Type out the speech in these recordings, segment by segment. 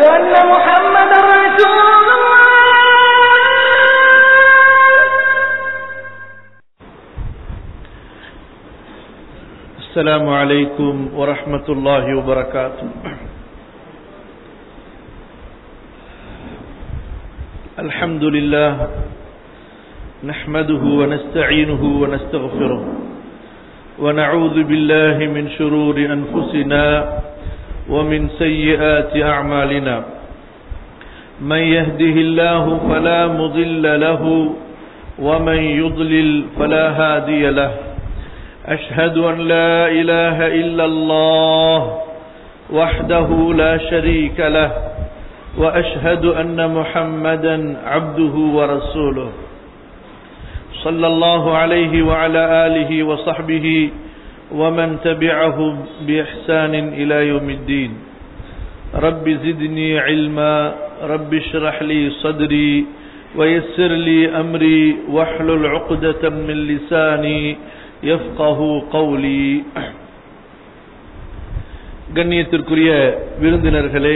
أشهد أن محمدا رسول الله السلام عليكم ورحمة الله وبركاته الحمد لله نحمده ونستعينه ونستغفره ونعوذ بالله من شرور أنفسنا ومن سيئات أعمالنا من يهده الله فلا مضل له ومن يضلل فلا هادي له أشهد أن لا إله إلا الله وحده لا شريك له وأشهد أن محمدا عبده ورسوله صلى الله عليه وعلى آله وصحبه ومن تبعهم بإحسان إلى يوم الدين رب زدني علما رب اشرح لي صدري ويسر لي أمري واحلل عقدة من لساني யஃப்கஹு கௌலி கண்ணியத்திற்குரிய விருந்தினர்களே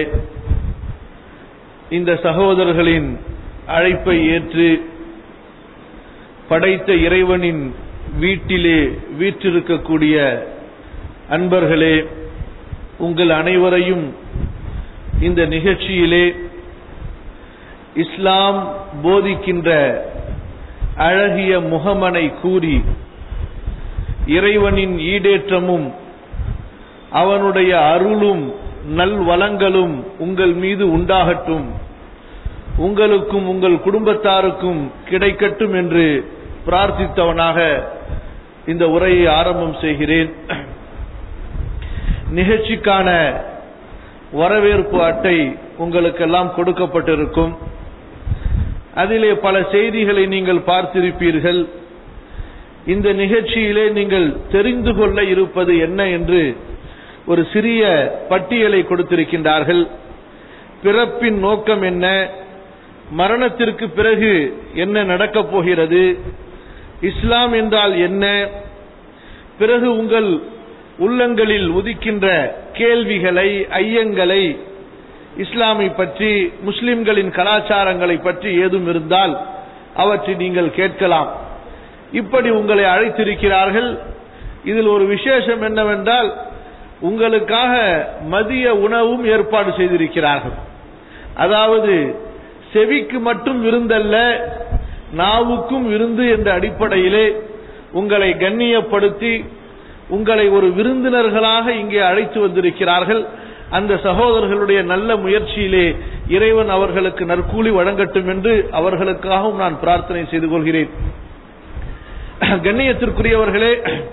இந்த சகோதரர்களின் அழைப்பை ஏற்று படைத்த இறைவனின் வீட்டிலே வீற்றிருக்கக்கூடிய அன்பர்களே உங்கள் அனைவரையும் இந்த நிகழ்ச்சியிலே இஸ்லாம் போதிக்கின்ற அழகிய முகமனை கூறி இறைவனின் ஈடேற்றமும் அவனுடைய அருளும் நல்வளங்களும் உங்கள் மீது உண்டாகட்டும் உங்களுக்கும் உங்கள் குடும்பத்தாருக்கும் கிடைக்கட்டும் என்று பிரார்த்தித்தவனாக இந்த உரையை ஆரம்பம் செய்கிறேன் நிகழ்ச்சிக்கான வரவேற்பு அட்டை உங்களுக்கெல்லாம் கொடுக்கப்பட்டிருக்கும் அதிலே பல செய்திகளை நீங்கள் பார்த்திருப்பீர்கள் இந்த நிகழ்ச்சியிலே நீங்கள் தெரிந்து கொள்ள இருப்பது என்ன என்று ஒரு சிறிய பட்டியலை கொடுத்திருக்கின்றார்கள் பிறப்பின் நோக்கம் என்ன மரணத்திற்கு பிறகு என்ன நடக்கப் போகிறது இஸ்லாம் என்றால் என்ன பிறகு உங்கள் உள்ளங்களில் உதிக்கின்ற கேள்விகளை ஐயங்களை இஸ்லாமை பற்றி முஸ்லிம்களின் கலாச்சாரங்களை பற்றி ஏதும் இருந்தால் அவற்றை நீங்கள் கேட்கலாம் இப்படி உங்களை அழைத்திருக்கிறார்கள் இதில் ஒரு விசேஷம் என்னவென்றால் உங்களுக்காக மதிய உணவும் ஏற்பாடு செய்திருக்கிறார்கள் அதாவது செவிக்கு மட்டும் விருந்தல்ல நாவுக்கும் விருந்து என்ற அடிப்படையிலே உங்களை கண்ணியப்படுத்தி உங்களை ஒரு விருந்தினர்களாக இங்கே அழைத்து வந்திருக்கிறார்கள் அந்த சகோதரர்களுடைய நல்ல முயற்சியிலே இறைவன் அவர்களுக்கு நற்கூலி வழங்கட்டும் என்று அவர்களுக்காகவும் நான் பிரார்த்தனை செய்து கொள்கிறேன் கண்ணியத்திற்குரியவர்களே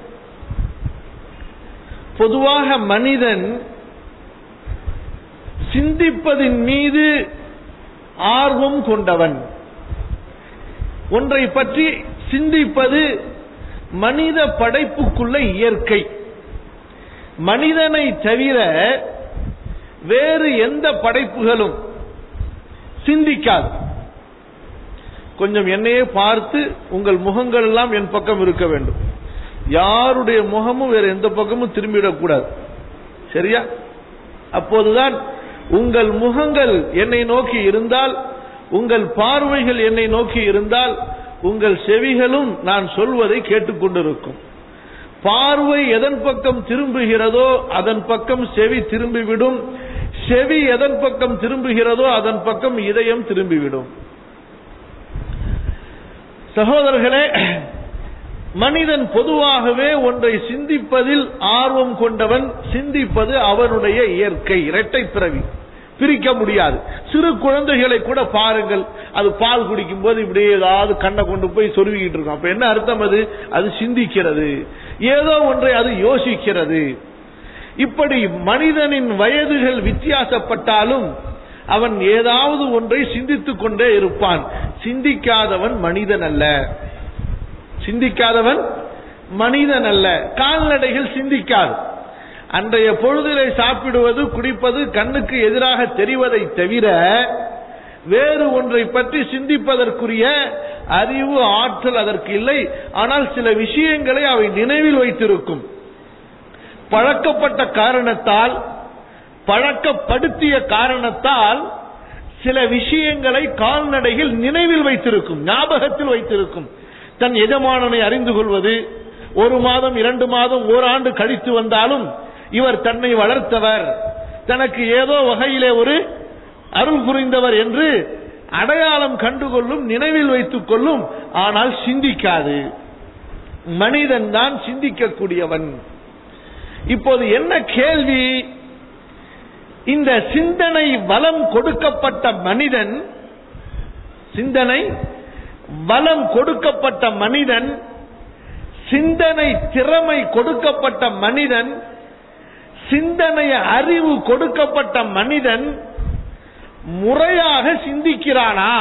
பொதுவாக மனிதன் சிந்திப்பதின் மீது ஆர்வம் கொண்டவன் ஒன்றை பற்றி சிந்திப்பது மனித படைப்புக்குள்ள இயற்கை மனிதனை தவிர வேறு எந்த படைப்புகளும் சிந்திக்காது கொஞ்சம் என்னையே பார்த்து உங்கள் முகங்கள் எல்லாம் என் பக்கம் இருக்க வேண்டும் யாருடைய முகமும் வேற எந்த பக்கமும் திரும்பிவிடக்கூடாது சரியா அப்போதுதான் உங்கள் முகங்கள் என்னை நோக்கி இருந்தால் உங்கள் பார்வைகள் என்னை நோக்கி இருந்தால் உங்கள் செவிகளும் நான் சொல்வதை கேட்டுக்கொண்டிருக்கும் பார்வை எதன் பக்கம் திரும்புகிறதோ அதன் பக்கம் செவி திரும்பிவிடும் செவி எதன் பக்கம் திரும்புகிறதோ அதன் பக்கம் இதயம் திரும்பிவிடும் சகோதரர்களே மனிதன் பொதுவாகவே ஒன்றை சிந்திப்பதில் ஆர்வம் கொண்டவன் சிந்திப்பது அவனுடைய இயற்கை இரட்டை பிறவி பிரிக்க முடியாது சிறு குழந்தைகளை கூட பாருங்கள் அது பால் குடிக்கும் போது இப்படி ஏதாவது கண்ணை கொண்டு போய் சொருவிக்கிட்டு இருக்கும் அப்ப என்ன அர்த்தம் அது அது சிந்திக்கிறது ஏதோ ஒன்றை அது யோசிக்கிறது இப்படி மனிதனின் வயதுகள் வித்தியாசப்பட்டாலும் அவன் ஏதாவது ஒன்றை சிந்தித்துக் கொண்டே இருப்பான் சிந்திக்காதவன் மனிதன் அல்ல சிந்திக்காதவன் மனிதன் அல்ல கால்நடைகள் சிந்திக்காது அன்றைய பொழுதிலே சாப்பிடுவது குடிப்பது கண்ணுக்கு எதிராக தெரிவதை தவிர வேறு ஒன்றை பற்றி சிந்திப்பதற்குரிய அறிவு ஆற்றல் அதற்கு இல்லை ஆனால் சில விஷயங்களை அவை நினைவில் வைத்திருக்கும் பழக்கப்பட்ட காரணத்தால் பழக்கப்படுத்திய காரணத்தால் சில விஷயங்களை கால்நடைகள் நினைவில் வைத்திருக்கும் ஞாபகத்தில் வைத்திருக்கும் தன் எஜமானனை அறிந்து கொள்வது ஒரு மாதம் இரண்டு மாதம் ஓராண்டு கழித்து வந்தாலும் இவர் தன்னை வளர்த்தவர் தனக்கு ஏதோ வகையிலே ஒரு அருள் புரிந்தவர் என்று அடையாளம் கண்டுகொள்ளும் நினைவில் வைத்துக் கொள்ளும் ஆனால் சிந்திக்காது மனிதன் தான் சிந்திக்கக்கூடியவன் இப்போது என்ன கேள்வி இந்த சிந்தனை வளம் கொடுக்கப்பட்ட மனிதன் சிந்தனை வளம் கொடுக்கப்பட்ட மனிதன் சிந்தனை திறமை கொடுக்கப்பட்ட மனிதன் சிந்தனை அறிவு கொடுக்கப்பட்ட மனிதன் முறையாக சிந்திக்கிறானா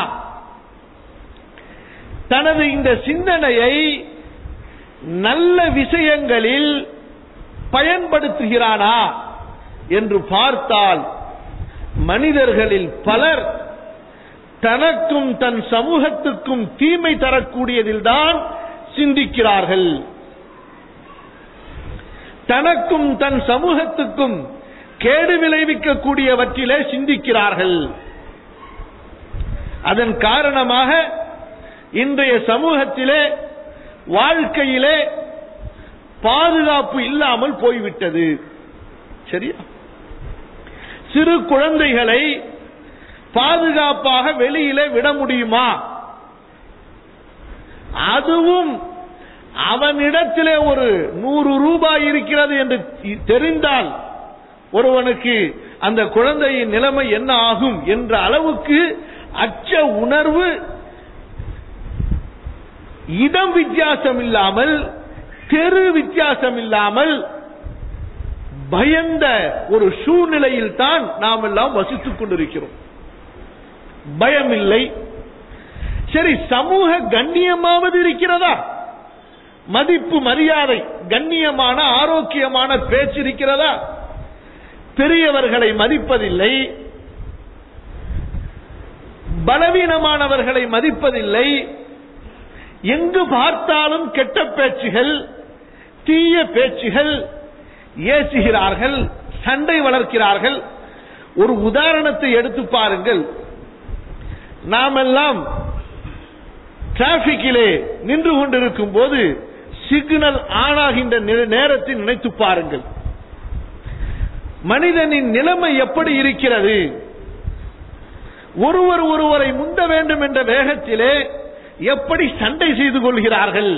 தனது இந்த சிந்தனையை நல்ல விஷயங்களில் பயன்படுத்துகிறானா என்று பார்த்தால் மனிதர்களில் பலர் தனக்கும் தன் சமூகத்துக்கும் தீமை தரக்கூடியதில் தான் சிந்திக்கிறார்கள் தனக்கும் தன் சமூகத்துக்கும் கேடு விளைவிக்கக்கூடியவற்றிலே சிந்திக்கிறார்கள் அதன் காரணமாக இன்றைய சமூகத்திலே வாழ்க்கையிலே பாதுகாப்பு இல்லாமல் போய்விட்டது சரியா சிறு குழந்தைகளை பாதுகாப்பாக வெளியிலே விட முடியுமா அதுவும் அவனிடத்திலே ஒரு நூறு ரூபாய் இருக்கிறது என்று தெரிந்தால் ஒருவனுக்கு அந்த குழந்தையின் நிலைமை என்ன ஆகும் என்ற அளவுக்கு அச்ச உணர்வு இடம் வித்தியாசம் இல்லாமல் தெரு வித்தியாசம் இல்லாமல் பயந்த ஒரு சூழ்நிலையில் தான் நாம் எல்லாம் வசித்துக் கொண்டிருக்கிறோம் பயம் இல்லை சரி சமூக கண்ணியமாவது இருக்கிறதா மதிப்பு மரியாதை கண்ணியமான ஆரோக்கியமான பேச்சு இருக்கிறதா பெரியவர்களை மதிப்பதில்லை பலவீனமானவர்களை மதிப்பதில்லை எங்கு பார்த்தாலும் கெட்ட பேச்சுகள் தீய பேச்சுகள் ஏசுகிறார்கள் சண்டை வளர்க்கிறார்கள் ஒரு உதாரணத்தை எடுத்து பாருங்கள் நாமெல்லாம் டிராபிக்கிலே நின்று கொண்டிருக்கும் போது சிக்னல் ஆனாகின்ற நேரத்தை நினைத்து பாருங்கள் மனிதனின் நிலைமை எப்படி இருக்கிறது ஒருவர் ஒருவரை முந்த வேண்டும் என்ற வேகத்திலே எப்படி சண்டை செய்து கொள்கிறார்கள்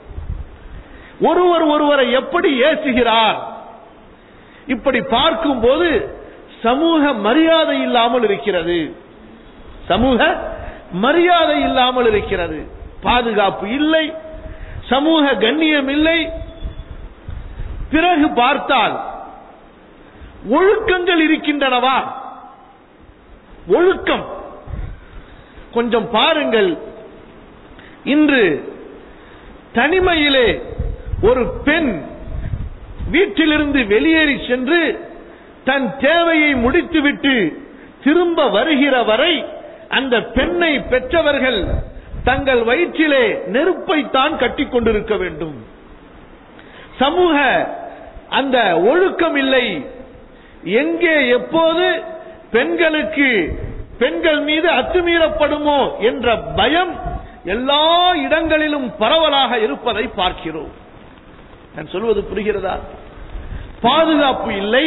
ஒருவர் ஒருவரை எப்படி ஏசுகிறார் இப்படி பார்க்கும்போது சமூக மரியாதை இல்லாமல் இருக்கிறது சமூக மரியாதை இல்லாமல் இருக்கிறது பாதுகாப்பு இல்லை சமூக கண்ணியம் இல்லை பிறகு பார்த்தால் ஒழுக்கங்கள் இருக்கின்றனவா ஒழுக்கம் கொஞ்சம் பாருங்கள் இன்று தனிமையிலே ஒரு பெண் வீட்டிலிருந்து வெளியேறி சென்று தன் தேவையை முடித்துவிட்டு திரும்ப வருகிற வரை அந்த பெண்ணை பெற்றவர்கள் தங்கள் வயிற்றிலே நெருப்பைத்தான் கட்டிக் கொண்டிருக்க வேண்டும் சமூக அந்த ஒழுக்கம் இல்லை எங்கே எப்போது பெண்களுக்கு பெண்கள் மீது அத்துமீறப்படுமோ என்ற பயம் எல்லா இடங்களிலும் பரவலாக இருப்பதை பார்க்கிறோம் நான் சொல்வது புரிகிறதா பாதுகாப்பு இல்லை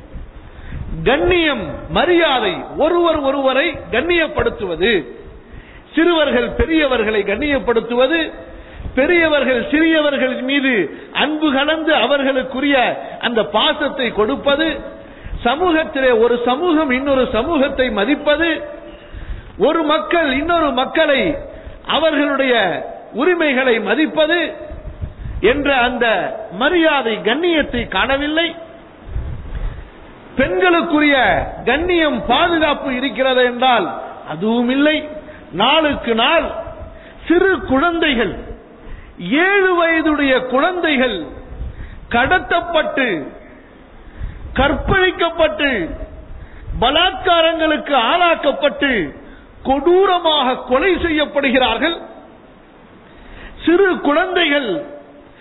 கண்ணியம் மரியாதை ஒருவர் ஒருவரை கண்ணியப்படுத்துவது சிறுவர்கள் பெரியவர்களை கண்ணியப்படுத்துவது பெரியவர்கள் சிறியவர்கள் மீது அன்பு கலந்து அவர்களுக்குரிய அந்த பாசத்தை கொடுப்பது சமூகத்திலே ஒரு சமூகம் இன்னொரு சமூகத்தை மதிப்பது ஒரு மக்கள் இன்னொரு மக்களை அவர்களுடைய உரிமைகளை மதிப்பது என்ற அந்த மரியாதை கண்ணியத்தை காணவில்லை பெண்களுக்குரிய கண்ணியம் பாதுகாப்பு இருக்கிறது என்றால் அதுவும் இல்லை நாளுக்கு நாள் சிறு குழந்தைகள் ஏழு வயதுடைய குழந்தைகள் கடத்தப்பட்டு கற்பழிக்கப்பட்டு பலாத்காரங்களுக்கு ஆளாக்கப்பட்டு கொடூரமாக கொலை செய்யப்படுகிறார்கள் சிறு குழந்தைகள்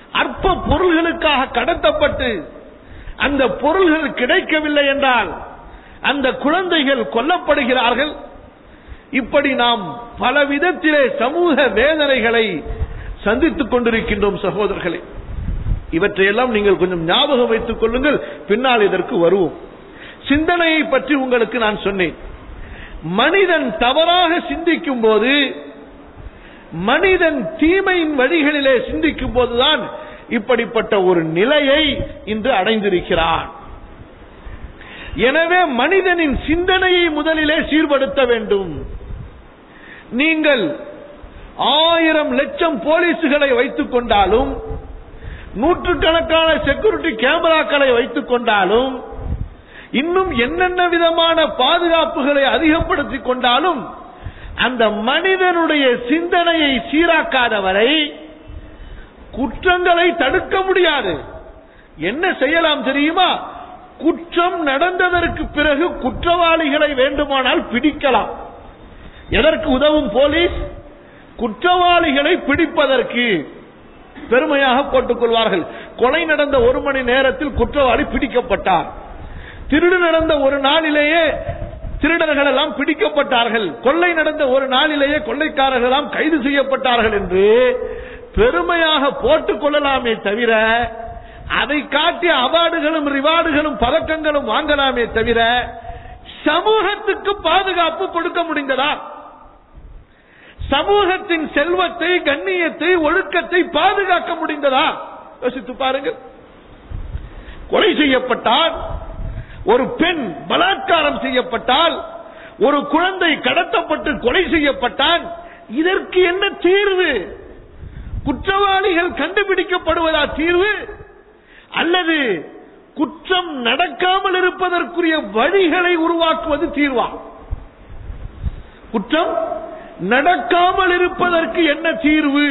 அற்ப பொருள்களுக்காக கடத்தப்பட்டு அந்த பொருள்கள் கிடைக்கவில்லை என்றால் அந்த குழந்தைகள் கொல்லப்படுகிறார்கள் இப்படி நாம் பல விதத்திலே சமூக வேதனைகளை சந்தித்துக் கொண்டிருக்கின்றோம் சகோதரர்களே இவற்றையெல்லாம் நீங்கள் கொஞ்சம் ஞாபகம் வைத்துக் கொள்ளுங்கள் பின்னால் இதற்கு வருவோம் சிந்தனையை பற்றி உங்களுக்கு நான் சொன்னேன் மனிதன் தவறாக சிந்திக்கும் போது மனிதன் தீமையின் வழிகளிலே சிந்திக்கும் போதுதான் இப்படிப்பட்ட ஒரு நிலையை இன்று அடைந்திருக்கிறான் எனவே மனிதனின் சிந்தனையை முதலிலே சீர்படுத்த வேண்டும் நீங்கள் ஆயிரம் லட்சம் போலீசுகளை வைத்துக் கொண்டாலும் நூற்றுக்கணக்கான செக்யூரிட்டி கேமராக்களை வைத்துக் கொண்டாலும் இன்னும் என்னென்ன விதமான பாதுகாப்புகளை அதிகப்படுத்திக் கொண்டாலும் அந்த மனிதனுடைய சிந்தனையை சீராக்காதவரை குற்றங்களை தடுக்க முடியாது என்ன செய்யலாம் தெரியுமா குற்றம் நடந்ததற்கு பிறகு குற்றவாளிகளை வேண்டுமானால் பிடிக்கலாம் எதற்கு உதவும் போலீஸ் குற்றவாளிகளை பிடிப்பதற்கு பெருமையாக போட்டுக் கொள்வார்கள் கொலை நடந்த ஒரு மணி நேரத்தில் குற்றவாளி பிடிக்கப்பட்டார் திருடு நடந்த ஒரு நாளிலேயே திருடர்கள் எல்லாம் பிடிக்கப்பட்டார்கள் கொள்ளை நடந்த ஒரு நாளிலேயே கொள்ளைக்காரர்கள் எல்லாம் கைது செய்யப்பட்டார்கள் என்று பெருமையாக போட்டுக் கொள்ளலாமே தவிர அதை காட்டி அவார்டுகளும் ரிவார்டுகளும் பதக்கங்களும் வாங்கலாமே தவிர சமூகத்துக்கு பாதுகாப்பு கொடுக்க முடிந்ததா சமூகத்தின் செல்வத்தை கண்ணியத்தை ஒழுக்கத்தை பாதுகாக்க முடிந்ததா யோசித்து பாருங்கள் கொலை செய்யப்பட்டால் ஒரு பெண் பலாத்காரம் செய்யப்பட்டால் ஒரு குழந்தை கடத்தப்பட்டு கொலை செய்யப்பட்டால் இதற்கு என்ன தீர்வு குற்றவாளிகள் கண்டுபிடிக்கப்படுவதா தீர்வு அல்லது குற்றம் நடக்காமல் இருப்பதற்குரிய வழிகளை உருவாக்குவது தீர்வா குற்றம் நடக்காமல் இருப்பதற்கு என்ன தீர்வு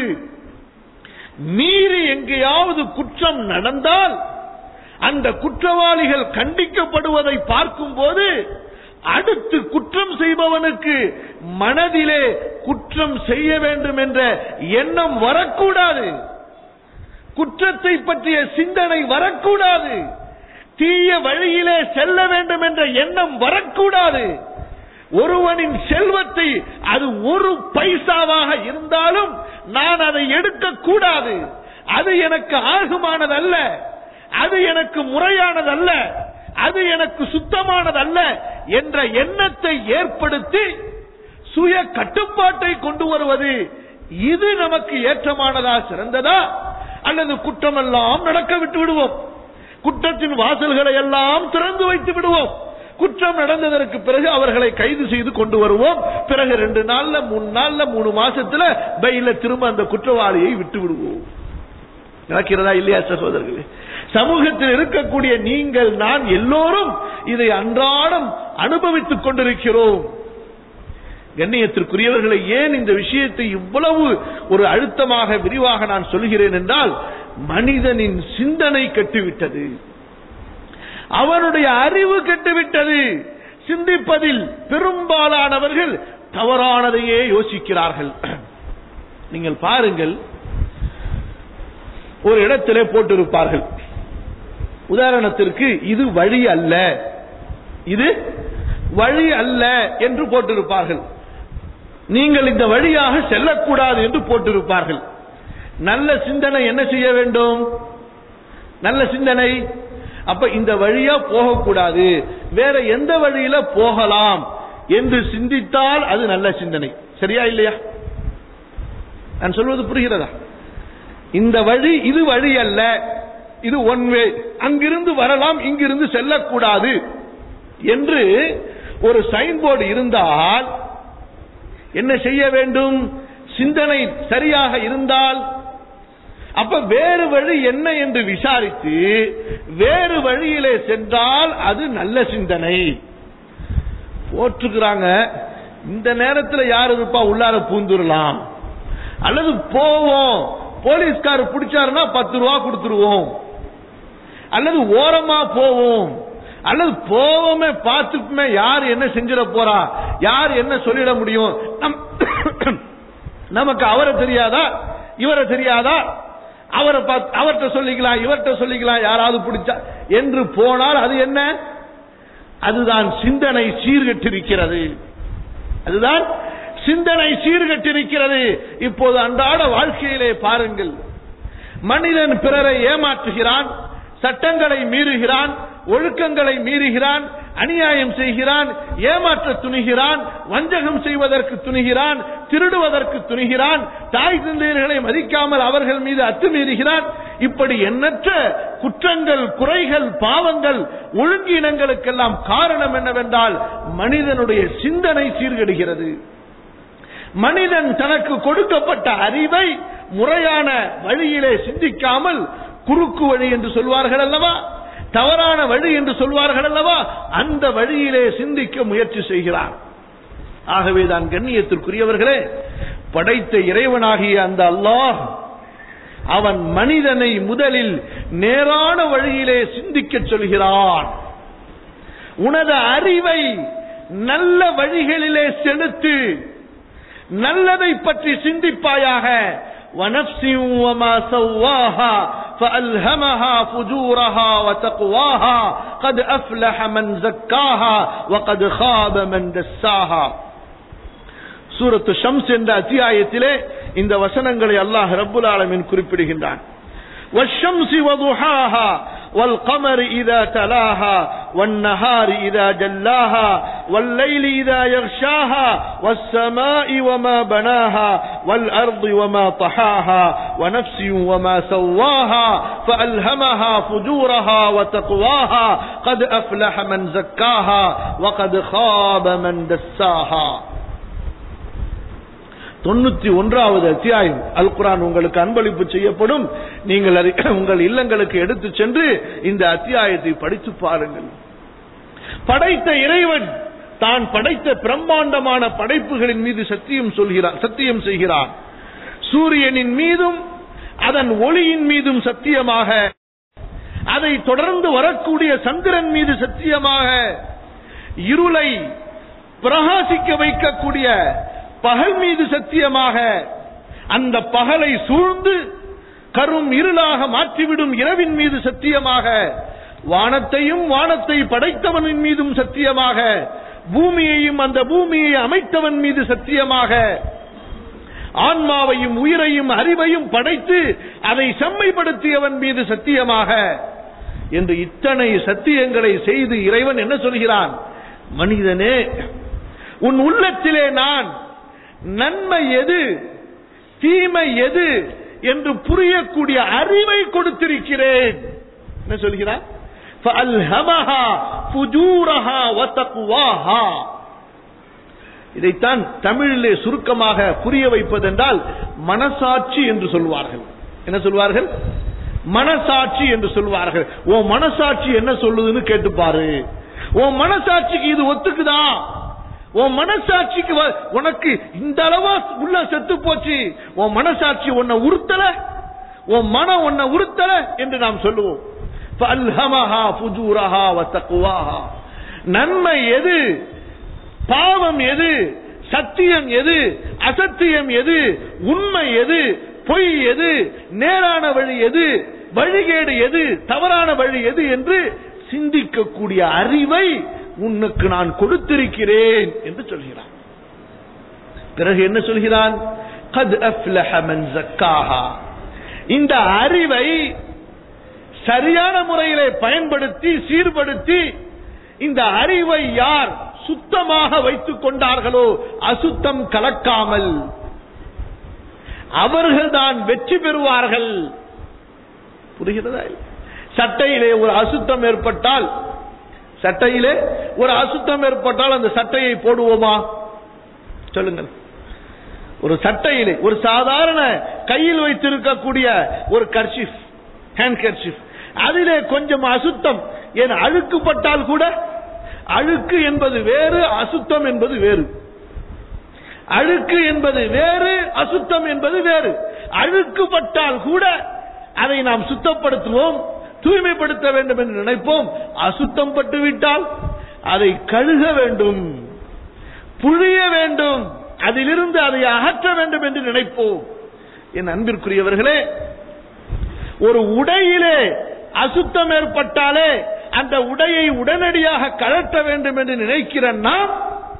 மீறி எங்கேயாவது குற்றம் நடந்தால் அந்த குற்றவாளிகள் கண்டிக்கப்படுவதை பார்க்கும்போது அடுத்து குற்றம் செய்பவனுக்கு மனதிலே குற்றம் செய்ய வேண்டும் என்ற எண்ணம் வரக்கூடாது குற்றத்தை பற்றிய சிந்தனை வரக்கூடாது தீய வழியிலே செல்ல வேண்டும் என்ற எண்ணம் வரக்கூடாது ஒருவனின் செல்வத்தை அது ஒரு பைசாவாக இருந்தாலும் நான் அதை எடுக்க கூடாது அது எனக்கு ஆகுமானதல்ல அது எனக்கு முறையானதல்ல அது எனக்கு சுத்தமானதல்ல என்ற எண்ணத்தை ஏற்படுத்தி சுய கட்டுப்பாட்டை கொண்டு வருவது இது நமக்கு ஏற்றமானதா சிறந்ததா அல்லது குற்றமெல்லாம் நடக்க விட்டு விடுவோம் குற்றத்தின் வாசல்களை எல்லாம் திறந்து வைத்து விடுவோம் குற்றம் நடந்ததற்கு பிறகு அவர்களை கைது செய்து கொண்டு வருவோம் பிறகு ரெண்டு நாள்ல மூணு நாள்ல மூணு மாசத்துல பையில திரும்ப அந்த குற்றவாளியை விட்டு விடுவோம் நடக்கிறதா இல்லையா சகோதரர்களே சமூகத்தில் இருக்கக்கூடிய நீங்கள் நான் எல்லோரும் இதை அன்றாடம் அனுபவித்துக் கொண்டிருக்கிறோம் கண்ணியத்திற்குரியவர்களை ஏன் இந்த விஷயத்தை இவ்வளவு ஒரு அழுத்தமாக விரிவாக நான் சொல்கிறேன் என்றால் மனிதனின் சிந்தனை கட்டுவிட்டது அவனுடைய அறிவு கெட்டுவிட்டது சிந்திப்பதில் பெரும்பாலானவர்கள் தவறானதையே யோசிக்கிறார்கள் நீங்கள் பாருங்கள் ஒரு இடத்திலே போட்டிருப்பார்கள் உதாரணத்திற்கு இது வழி அல்ல இது வழி அல்ல என்று போட்டிருப்பார்கள் நீங்கள் இந்த வழியாக செல்லக்கூடாது என்று போட்டிருப்பார்கள் நல்ல சிந்தனை என்ன செய்ய வேண்டும் நல்ல சிந்தனை அப்ப இந்த வழியா போகக்கூடாது வேற எந்த வழியில போகலாம் என்று சிந்தித்தால் அது நல்ல சிந்தனை சரியா இல்லையா நான் சொல்வது புரிகிறதா இந்த வழி இது வழி அல்ல இது ஒன் வே அங்கிருந்து வரலாம் இங்கிருந்து செல்லக்கூடாது என்று ஒரு சைன்போர்டு இருந்தால் என்ன செய்ய வேண்டும் சிந்தனை சரியாக இருந்தால் அப்ப வேறு வழி என்ன என்று விசாரித்து வேறு வழியிலே சென்றால் அது நல்ல சிந்தனை போட்டிருக்கிறாங்க இந்த நேரத்தில் யார் இருப்பா உள்ளார பூந்துடலாம் அல்லது போவோம் போலீஸ்கார் பிடிச்சாருன்னா பத்து ரூபா கொடுத்துருவோம் அல்லது ஓரமா போவோம் அல்லது போவோமே பார்த்துக்குமே யார் என்ன செஞ்சிட போறா யார் என்ன சொல்லிட முடியும் நம்- நமக்கு அவரை தெரியாதா இவரை தெரியாதா அவரை பார்த்து அவர்கிட்ட சொல்லிக்கலாம் இவர்கிட்ட சொல்லிக்கலாம் யாராவது பிடிச்சா என்று போனால் அது என்ன அதுதான் சிந்தனை சீர்கெட்டிருக்கிறது அதுதான் சிந்தனை சீர்கெட்டிருக்கிறது இப்போது அன்றாட வாழ்க்கையிலே பாருங்கள் மனிதன் பிறரை ஏமாற்றுகிறான் சட்டங்களை மீறுகிறான் ஒழுக்கங்களை மீறுகிறான் அநியாயம் செய்கிறான் ஏமாற்ற துணிகிறான் வஞ்சகம் செய்வதற்கு துணிகிறான் திருடுவதற்கு துணிகிறான் தாய் தந்தையர்களை மதிக்காமல் அவர்கள் மீது அத்துமீறுகிறான் இப்படி எண்ணற்ற குற்றங்கள் குறைகள் பாவங்கள் ஒழுங்கீனங்களுக்கெல்லாம் காரணம் என்னவென்றால் மனிதனுடைய சிந்தனை சீர்கெடுகிறது மனிதன் தனக்கு கொடுக்கப்பட்ட அறிவை முறையான வழியிலே சிந்திக்காமல் குறுக்கு வழி என்று சொல்வார்கள் அல்லவா தவறான வழி என்று சொல்வார்கள் அல்லவா அந்த வழியிலே சிந்திக்க முயற்சி செய்கிறான் ஆகவேதான் கண்ணியத்திற்குரியவர்களே படைத்த இறைவனாகிய அந்த அல்லாஹ் அவன் மனிதனை முதலில் நேரான வழியிலே சிந்திக்க சொல்கிறான் உனது அறிவை நல்ல வழிகளிலே செலுத்து நல்லதை பற்றி சிந்திப்பாயாக ونفس وما سواها فألهمها فجورها وتقواها قد أفلح من زكاها وقد خاب من دساها சூரத்து ஷம்ஸ் என்ற அத்தியாயத்திலே இந்த வசனங்களை அல்லாஹ் ரப்புல் ஆலமின் குறிப்பிடுகின்றான் والشمس وضحاها والقمر إذا تلاها والنهار إذا جلاها والليل إذا يغشاها والسماء وما بناها والأرض وما طحاها ونفس وما سواها فألهمها فجورها وتقواها قد أفلح من زكاها وقد خاب من دساها தொண்ணூத்தி ஒன்றாவது அத்தியாயம் அல் குரான் உங்களுக்கு அன்பளிப்பு செய்யப்படும் நீங்கள் அதை உங்கள் இல்லங்களுக்கு எடுத்து சென்று இந்த அத்தியாயத்தை படித்து பாருங்கள் படைத்த இறைவன் தான் படைத்த பிரம்மாண்டமான படைப்புகளின் மீது சத்தியம் சொல்கிறார் சத்தியம் செய்கிறான் சூரியனின் மீதும் அதன் ஒளியின் மீதும் சத்தியமாக அதை தொடர்ந்து வரக்கூடிய சந்திரன் மீது சத்தியமாக இருளை பிரகாசிக்க வைக்கக்கூடிய பகல் மீது சத்தியமாக அந்த பகலை சூழ்ந்து கரும் இருளாக மாற்றிவிடும் இரவின் மீது சத்தியமாக வானத்தையும் வானத்தை படைத்தவனின் மீதும் சத்தியமாக பூமியையும் அந்த பூமியை அமைத்தவன் மீது சத்தியமாக ஆன்மாவையும் உயிரையும் அறிவையும் படைத்து அதை செம்மைப்படுத்தியவன் மீது சத்தியமாக என்று இத்தனை சத்தியங்களை செய்து இறைவன் என்ன சொல்கிறான் மனிதனே உன் உள்ளத்திலே நான் நன்மை எது தீமை எது என்று புரியக்கூடிய அறிவை கொடுத்திருக்கிறேன் என்ன சொல்கிறான் فَأَلْهَمَهَا فُجُورَهَا وَتَقْوَاهَا இதைத்தான் தமிழிலே சுருக்கமாக புரிய வைப்பதென்றால் மனசாட்சி என்று சொல்வார்கள் என்ன சொல்வார்கள் மனசாட்சி என்று சொல்வார்கள் ஓ மனசாட்சி என்ன சொல்லுதுன்னு கேட்டுப்பாரு உன் மனசாட்சிக்கு இது ஒத்துக்குதா உன் மனசாட்சிக்கு வ- உனக்கு இந்த அளவா உள்ள செத்து போச்சு உன் மனசாட்சி உன்னை உறுத்தல உன் மனம் உன்னை உறுத்தல என்று நாம் சொல்லுவோம் فَأَلْهَمَهَا فُجُورَهَا وَتَقْوَاهَا நன்மை எது பாவம் எது சத்தியம் எது அசத்தியம் எது உண்மை எது பொய் எது நேரான வழி எது வழிகேடு எது தவறான வழி எது என்று சிந்திக்கக்கூடிய அறிவை உனக்கு நான் கொடுத்திருக்கிறேன் என்று சொல்கிறான் பிறகு என்ன சொல்கிறான் قد أفلح من زكاها இந்த அறிவை சரியான முறையிலே பயன்படுத்தி சீர்படுத்தி இந்த அறிவை யார் சுத்தமாக வைத்துக் கொண்டார்களோ அசுத்தம் கலக்காமல் அவர்கள்தான் வெற்றி பெறுவார்கள் புரிகிறதா சட்டையிலே ஒரு அசுத்தம் ஏற்பட்டால் சட்டையிலே ஒரு அசுத்தம் ஏற்பட்டால் அந்த சட்டையை போடுவோமா சொல்லுங்கள் ஒரு சட்டையிலே ஒரு சாதாரண கையில் வைத்திருக்கக்கூடிய ஒரு கர்ஷிப் ஹேண்ட் கர்ஷிப் அதிலே கொஞ்சம் அசுத்தம் ஏன் அழுக்குப்பட்டால் கூட அழுக்கு என்பது வேறு அசுத்தம் என்பது வேறு அழுக்கு என்பது வேறு அசுத்தம் என்பது வேறு அழுக்குப்பட்டால் கூட அதை நாம் சுத்தப்படுத்துவோம் தூய்மைப்படுத்த வேண்டும் என்று நினைப்போம் அசுத்தம் பட்டு விட்டால் அதை கழுக வேண்டும் புழிய வேண்டும் அதிலிருந்து அதை அகற்ற வேண்டும் என்று நினைப்போம் என் அன்பிற்குரியவர்களே ஒரு உடையிலே அசுத்தம் ஏற்பட்டாலே அந்த உடையை உடனடியாக கழற்ற வேண்டும் என்று நினைக்கிற நாம்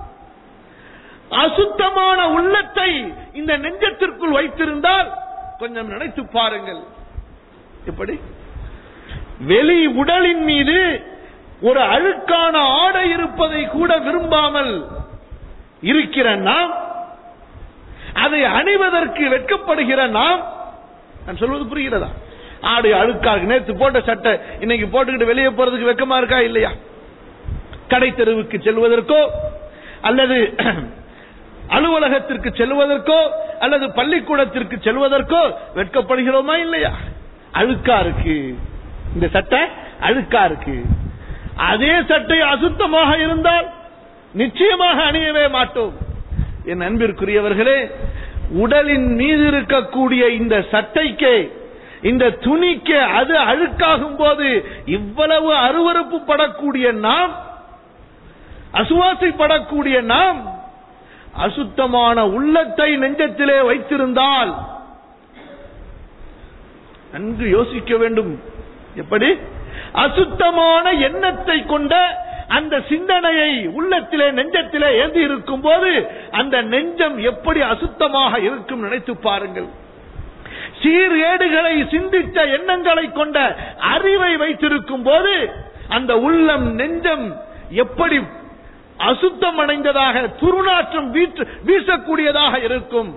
அசுத்தமான உள்ளத்தை இந்த நெஞ்சத்திற்குள் வைத்திருந்தால் கொஞ்சம் நினைத்து பாருங்கள் எப்படி வெளி உடலின் மீது ஒரு அழுக்கான ஆடை இருப்பதை கூட விரும்பாமல் இருக்கிற நாம் அதை அணிவதற்கு வெட்கப்படுகிற நாம் நான் சொல்வது புரிகிறதா ஆடு அழுக்காக நேற்று போட்ட சட்டை இன்னைக்கு போட்டுக்கிட்டு வெளியே போறதுக்கு வெக்கமா இருக்கா இல்லையா கடை தெருவுக்கு செல்வதற்கோ அல்லது அலுவலகத்திற்கு செல்வதற்கோ அல்லது பள்ளிக்கூடத்திற்கு செல்வதற்கோ வெட்கப்படுகிறோமா இல்லையா அழுக்கா இருக்கு இந்த சட்டை அழுக்கா இருக்கு அதே சட்டை அசுத்தமாக இருந்தால் நிச்சயமாக அணியவே மாட்டோம் என் அன்பிற்குரியவர்களே உடலின் மீது இருக்கக்கூடிய இந்த சட்டைக்கே இந்த துணிக்கு அது அழுக்காகும் போது இவ்வளவு அருவறுப்பு படக்கூடிய நாம் அசுவாசைப்படக்கூடிய நாம் அசுத்தமான உள்ளத்தை நெஞ்சத்திலே வைத்திருந்தால் நன்கு யோசிக்க வேண்டும் எப்படி அசுத்தமான எண்ணத்தை கொண்ட அந்த சிந்தனையை உள்ளத்திலே நெஞ்சத்திலே ஏந்தி இருக்கும் போது அந்த நெஞ்சம் எப்படி அசுத்தமாக இருக்கும் நினைத்து பாருங்கள் சீர்கேடுகளை சிந்தித்த எண்ணங்களை கொண்ட அறிவை வைத்திருக்கும் போது அந்த உள்ளம் நெஞ்சம் எப்படி அசுத்தம் அடைந்ததாக துருநாற்றம் வீற்று- வீசக்கூடியதாக இருக்கும்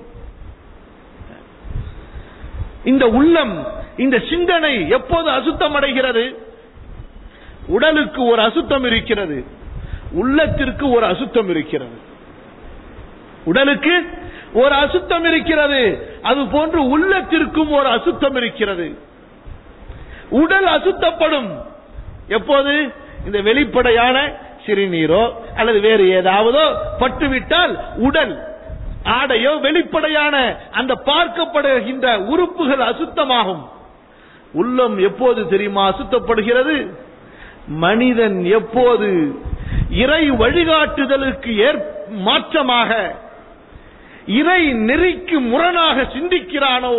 இந்த உள்ளம் இந்த சிந்தனை எப்போது அசுத்தம் அடைகிறது உடலுக்கு ஒரு அசுத்தம் இருக்கிறது உள்ளத்திற்கு ஒரு அசுத்தம் இருக்கிறது உடலுக்கு ஒரு அசுத்தம் இருக்கிறது அது போன்று உள்ளத்திற்கும் ஒரு அசுத்தம் இருக்கிறது உடல் அசுத்தப்படும் எப்போது இந்த வெளிப்படையான சிறுநீரோ அல்லது வேறு ஏதாவதோ பட்டுவிட்டால் உடல் ஆடையோ வெளிப்படையான அந்த பார்க்கப்படுகின்ற உறுப்புகள் அசுத்தமாகும் உள்ளம் எப்போது தெரியுமா அசுத்தப்படுகிறது மனிதன் எப்போது இறை வழிகாட்டுதலுக்கு ஏற் மாற்றமாக இறை நெறிக்கு முரணாக சிந்திக்கிறானோ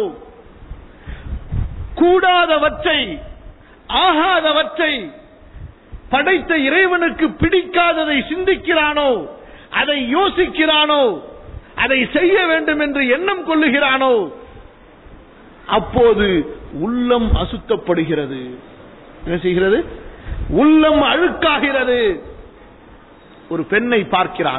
கூடாதவற்றை ஆகாதவற்றை படைத்த இறைவனுக்கு பிடிக்காததை சிந்திக்கிறானோ அதை யோசிக்கிறானோ அதை செய்ய வேண்டும் என்று எண்ணம் கொள்ளுகிறானோ அப்போது உள்ளம் அசுத்தப்படுகிறது என்ன செய்கிறது உள்ளம் அழுக்காகிறது ஒரு பெண்ணை பார்க்கிறான்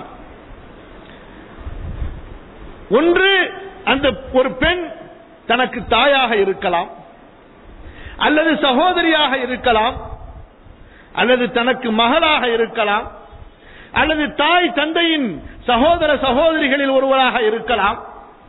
ஒன்று அந்த ஒரு பெண் தனக்கு தாயாக இருக்கலாம் அல்லது சகோதரியாக இருக்கலாம் அல்லது தனக்கு மகளாக இருக்கலாம் அல்லது தாய் தந்தையின் சகோதர சகோதரிகளில் ஒருவராக இருக்கலாம்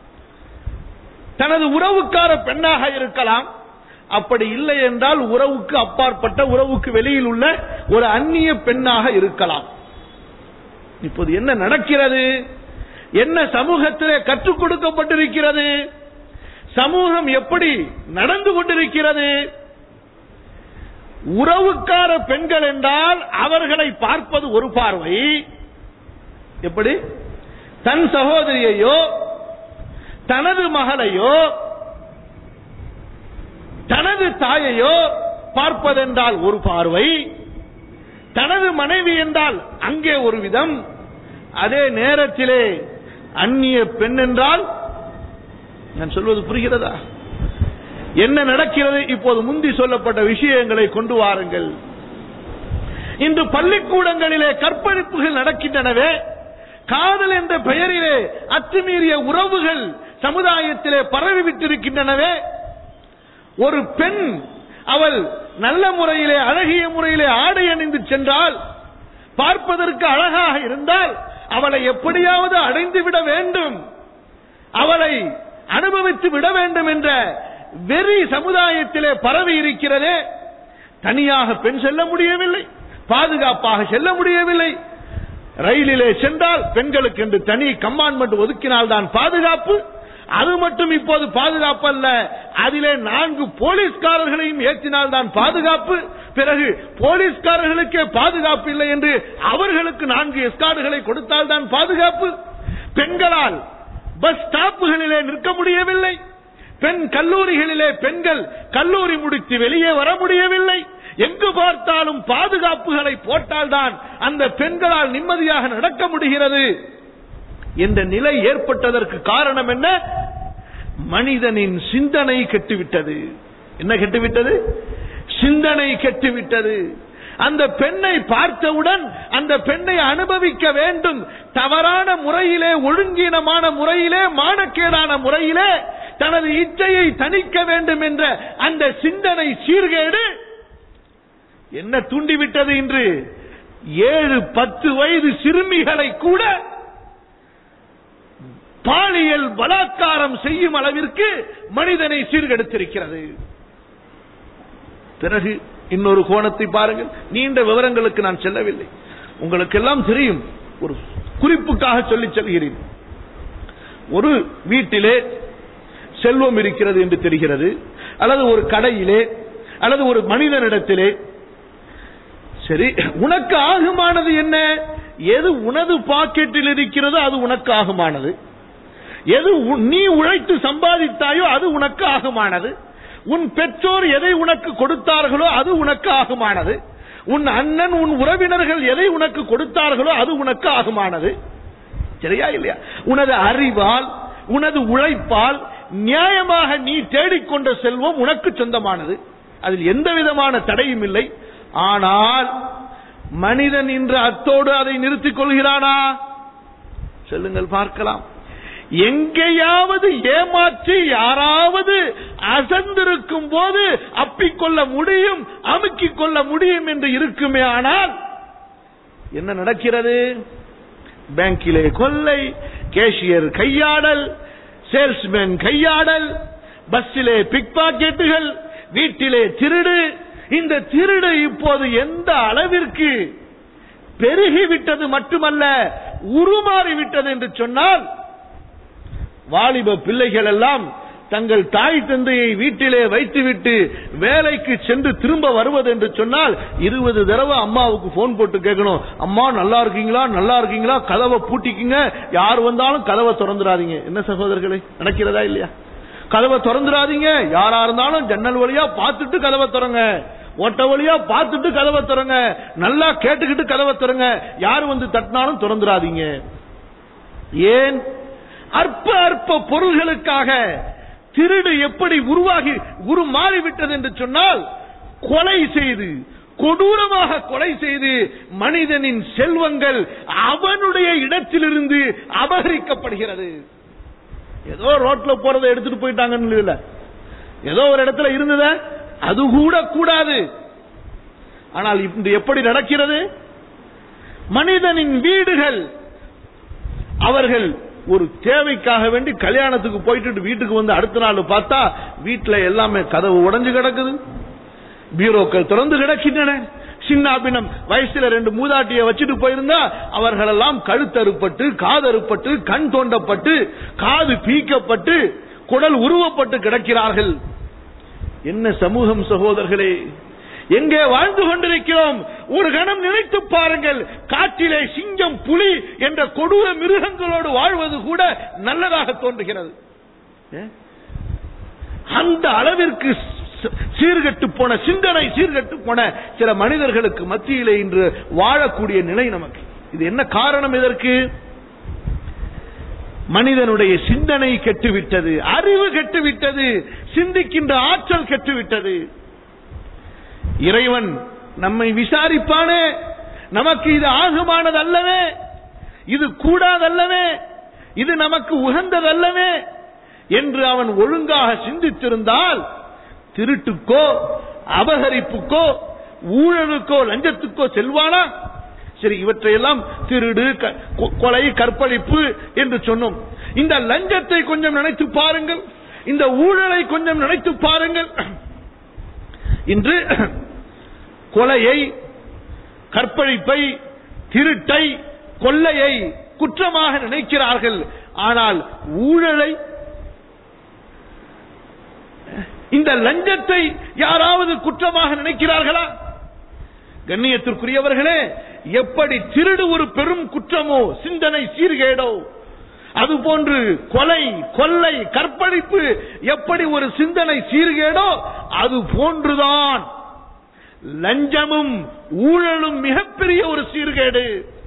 தனது உறவுக்கார பெண்ணாக இருக்கலாம் அப்படி இல்லை என்றால் உறவுக்கு அப்பாற்பட்ட உறவுக்கு வெளியில் உள்ள ஒரு அந்நிய பெண்ணாக இருக்கலாம் இப்போது என்ன நடக்கிறது என்ன சமூகத்திலே கற்றுக் கொடுக்கப்பட்டிருக்கிறது சமூகம் எப்படி நடந்து கொண்டிருக்கிறது உறவுக்கார பெண்கள் என்றால் அவர்களை பார்ப்பது ஒரு பார்வை எப்படி தன் சகோதரியையோ தனது மகளையோ தனது தாயையோ பார்ப்பதென்றால் ஒரு பார்வை தனது மனைவி என்றால் அங்கே ஒரு விதம் அதே நேரத்திலே அந்நிய பெண் என்றால் நான் சொல்வது புரிகிறதா என்ன நடக்கிறது இப்போது முந்தி சொல்லப்பட்ட விஷயங்களை கொண்டு வாருங்கள் இன்று பள்ளிக்கூடங்களிலே கற்பழிப்புகள் நடக்கின்றனவே காதல் என்ற பெயரிலே அத்துமீறிய உறவுகள் சமுதாயத்திலே பரவிவிட்டிருக்கின்றனவே ஒரு பெண் அவள் நல்ல முறையிலே அழகிய முறையிலே ஆடை அணிந்து சென்றால் பார்ப்பதற்கு அழகாக இருந்தால் அவளை எப்படியாவது அடைந்து விட வேண்டும் அவளை அனுபவித்து விட வேண்டும் என்ற வெறி சமுதாயத்திலே பரவி இருக்கிறதே தனியாக பெண் செல்ல முடியவில்லை பாதுகாப்பாக செல்ல முடியவில்லை ரயிலிலே சென்றால் பெண்களுக்கு என்று தனி கம்பார்ட்மெண்ட் ஒதுக்கினால் தான் பாதுகாப்பு அது மட்டும் இப்போது பாதுகாப்பு அல்ல அதிலே நான்கு போலீஸ்காரர்களையும் ஏற்றினால் தான் பாதுகாப்பு பிறகு போலீஸ்காரர்களுக்கே பாதுகாப்பு இல்லை என்று அவர்களுக்கு நான்கு எஸ்கார்டுகளை கொடுத்தால் தான் பாதுகாப்பு பெண்களால் பஸ் ஸ்டாப்புகளிலே நிற்க முடியவில்லை பெண் கல்லூரிகளிலே பெண்கள் கல்லூரி முடித்து வெளியே வர முடியவில்லை எங்கு பார்த்தாலும் பாதுகாப்புகளை போட்டால்தான் அந்த பெண்களால் நிம்மதியாக நடக்க முடிகிறது என்ற நிலை ஏற்பட்டதற்கு காரணம் என்ன மனிதனின் சிந்தனை கெட்டுவிட்டது என்ன கெட்டுவிட்டது சிந்தனை கெட்டுவிட்டது அந்த பெண்ணை பார்த்தவுடன் அந்த பெண்ணை அனுபவிக்க வேண்டும் தவறான முறையிலே ஒழுங்கீனமான முறையிலே மானக்கேடான முறையிலே தனது இச்சையை தணிக்க வேண்டும் என்ற அந்த சிந்தனை சீர்கேடு என்ன தூண்டிவிட்டது இன்று ஏழு பத்து வயது சிறுமிகளை கூட பாலியல் பலாத்காரம் செய்யும் அளவிற்கு மனிதனை சீர்கெடுத்திருக்கிறது பிறகு இன்னொரு கோணத்தை பாருங்கள் நீண்ட விவரங்களுக்கு நான் செல்லவில்லை உங்களுக்கெல்லாம் தெரியும் ஒரு குறிப்புக்காக சொல்லி செல்கிறேன் ஒரு வீட்டிலே செல்வம் இருக்கிறது என்று தெரிகிறது அல்லது ஒரு கடையிலே அல்லது ஒரு மனிதனிடத்திலே சரி உனக்கு ஆகுமானது என்ன எது உனது பாக்கெட்டில் இருக்கிறதோ அது உனக்கு ஆகுமானது எது உ- நீ உழைத்து சம்பாதித்தாயோ அது உனக்கு ஆகுமானது உன் பெற்றோர் எதை உனக்கு கொடுத்தார்களோ அது உனக்கு ஆகுமானது உன் அண்ணன் உன் உறவினர்கள் எதை உனக்கு கொடுத்தார்களோ அது உனக்கு ஆகுமானது சரியா இல்லையா உனது அறிவால் உனது உழைப்பால் நியாயமாக நீ தேடிக்கொண்ட செல்வம் உனக்கு சொந்தமானது அதில் எந்த விதமான தடையும் இல்லை ஆனால் மனிதன் இன்று அத்தோடு அதை நிறுத்திக் கொள்கிறானா சொல்லுங்கள் பார்க்கலாம் எங்கேயாவது ஏமாற்றி யாராவது அசந்திருக்கும் போது அப்பிக்கொள்ள முடியும் அமுக்கிக் கொள்ள முடியும் என்று இருக்குமே ஆனால் என்ன நடக்கிறது பேங்கிலே கொள்ளை கேஷியர் கையாடல் சேல்ஸ்மேன் கையாடல் பஸ்ஸிலே பிக் பாக்கெட்டுகள் வீட்டிலே திருடு இந்த திருடு இப்போது எந்த அளவிற்கு பெருகிவிட்டது மட்டுமல்ல உருமாறிவிட்டது என்று சொன்னால் வாலிப பிள்ளைகள் எல்லாம் தங்கள் தாய் தந்தையை வீட்டிலே வைத்துவிட்டு வேலைக்கு சென்று திரும்ப வருவது என்று சொன்னால் இருபது தடவை அம்மாவுக்கு போன் போட்டு கேட்கணும் அம்மா நல்லா இருக்கீங்களா நல்லா இருக்கீங்களா கதவை பூட்டிக்குங்க யார் வந்தாலும் கதவை திறந்துடாதீங்க என்ன சகோதரர்களே நடக்கிறதா இல்லையா கதவை திறந்துடாதீங்க யாரா இருந்தாலும் ஜன்னல் வழியா பார்த்துட்டு கதவை திறங்க ஓட்ட வழியா பார்த்துட்டு கதவை திறங்க நல்லா கேட்டுக்கிட்டு கதவை திறங்க யார் வந்து தட்டினாலும் திறந்துடாதீங்க ஏன் அற்ப அற்ப பொருள்களுக்காக திருடு எப்படி உருவாகி உருமாறிவிட்டது என்று சொன்னால் கொலை செய்து கொடூரமாக கொலை செய்து மனிதனின் செல்வங்கள் அவனுடைய இடத்திலிருந்து அபகரிக்கப்படுகிறது ஏதோ ரோட்ல போறதை எடுத்துட்டு போயிட்டாங்கன்னு இல்ல ஏதோ ஒரு இடத்துல இருந்தத அது கூட கூடாது ஆனால் இன்று எப்படி நடக்கிறது மனிதனின் வீடுகள் அவர்கள் ஒரு தேவைக்காக வேண்டி கல்யாணத்துக்கு போயிட்டு வீட்டுக்கு வந்து அடுத்த நாள் பார்த்தா வீட்டுல எல்லாமே கதவு உடைஞ்சு கிடக்குது பீரோக்கள் திறந்து கிடக்கின்றன சின்னாபினம் வயசுல ரெண்டு மூதாட்டியை வச்சுட்டு போயிருந்தா அவர்கள் எல்லாம் கழுத்தறுப்பட்டு காதறுப்பட்டு கண் தோண்டப்பட்டு காது பீக்கப்பட்டு குடல் உருவப்பட்டு கிடக்கிறார்கள் என்ன சமூகம் சகோதரர்களே எங்கே வாழ்ந்து கொண்டிருக்கிறோம் ஒரு கணம் நினைத்து பாருங்கள் காட்டிலே சிங்கம் புலி என்ற கொடூர மிருகங்களோடு வாழ்வது கூட நல்லதாக தோன்றுகிறது ஏ? அந்த அளவிற்கு ச- சீர்கெட்டு போன சிந்தனை சீர்கெட்டு போன சில மனிதர்களுக்கு மத்தியிலே இன்று வாழக்கூடிய நிலை நமக்கு இது என்ன காரணம் இதற்கு மனிதனுடைய சிந்தனை கெட்டுவிட்டது அறிவு கெட்டுவிட்டது சிந்திக்கின்ற ஆற்றல் கெட்டுவிட்டது இறைவன் நம்மை விசாரிப்பானே நமக்கு இது ஆகுமானது அல்லவே இது கூடாதல்லவே இது நமக்கு உகந்ததல்லவே என்று அவன் ஒழுங்காக சிந்தித்திருந்தால் திருட்டுக்கோ அபகரிப்புக்கோ ஊழலுக்கோ லஞ்சத்துக்கோ செல்வானா சரி இவற்றையெல்லாம் திருடு க- கொ- கொலை கற்பழிப்பு என்று சொன்னோம் இந்த லஞ்சத்தை கொஞ்சம் நினைத்து பாருங்கள் இந்த ஊழலை கொஞ்சம் நினைத்து பாருங்கள் இன்று கொலையை கற்பழிப்பை திருட்டை கொள்ளையை குற்றமாக நினைக்கிறார்கள் ஆனால் ஊழலை இந்த லஞ்சத்தை யாராவது குற்றமாக நினைக்கிறார்களா கண்ணியத்திற்குரியவர்களே எப்படி திருடு ஒரு பெரும் குற்றமோ சிந்தனை சீர்கேடோ அதுபோன்று கொலை கொள்ளை கற்பழிப்பு எப்படி ஒரு சிந்தனை சீர்கேடோ அது போன்றுதான் லஞ்சமும் ஊழலும் மிகப்பெரிய ஒரு சீர்கேடு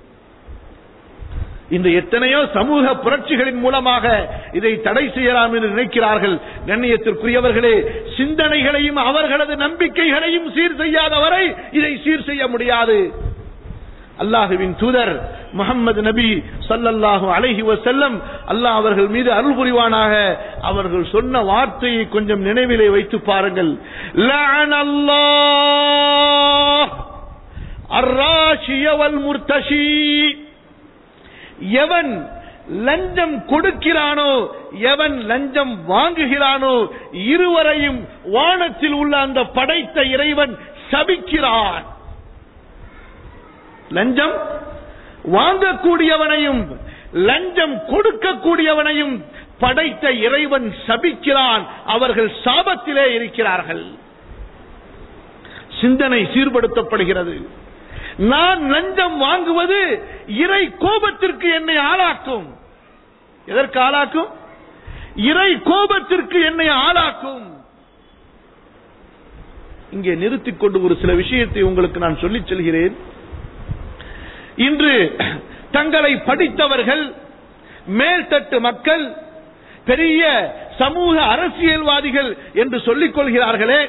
இந்த எத்தனையோ சமூக புரட்சிகளின் மூலமாக இதை தடை செய்யலாம் என்று நினைக்கிறார்கள் கண்ணியத்திற்குரியவர்களே சிந்தனைகளையும் அவர்களது நம்பிக்கைகளையும் சீர் செய்யாதவரை இதை சீர் செய்ய முடியாது அல்லாஹுவின் தூதர் முகமது நபி ஸல்லல்லாஹு அலைஹி வஸல்லம் அல்லாஹ் அவர்கள் மீது அருள் புரிவானாக அவர்கள் சொன்ன வார்த்தையை கொஞ்சம் நினைவிலே வைத்து பாருங்கள் லஅனல்லாஹ் அர்ராஷிய வல் முர்தஷி எவன் லஞ்சம் கொடுக்கிறானோ எவன் லஞ்சம் வாங்குகிறானோ இருவரையும் வானத்தில் உள்ள அந்த படைத்த இறைவன் சபிக்கிறான் லஞ்சம் வாங்கக்கூடியவனையும் லஞ்சம் கொடுக்கக்கூடியவனையும் படைத்த இறைவன் சபிக்கிறான் அவர்கள் சாபத்திலே இருக்கிறார்கள் சிந்தனை சீர்படுத்தப்படுகிறது நான் லஞ்சம் வாங்குவது இறை கோபத்திற்கு என்னை ஆளாக்கும் எதற்கு ஆளாக்கும் இறை கோபத்திற்கு என்னை ஆளாக்கும் இங்கே நிறுத்திக் கொண்டு ஒரு சில விஷயத்தை உங்களுக்கு நான் சொல்லிச் செல்கிறேன் இன்று தங்களை படித்தவர்கள் மேல்தட்டு மக்கள் பெரிய சமூக அரசியல்வாதிகள் என்று சொல்லிக் கொள்கிறார்களே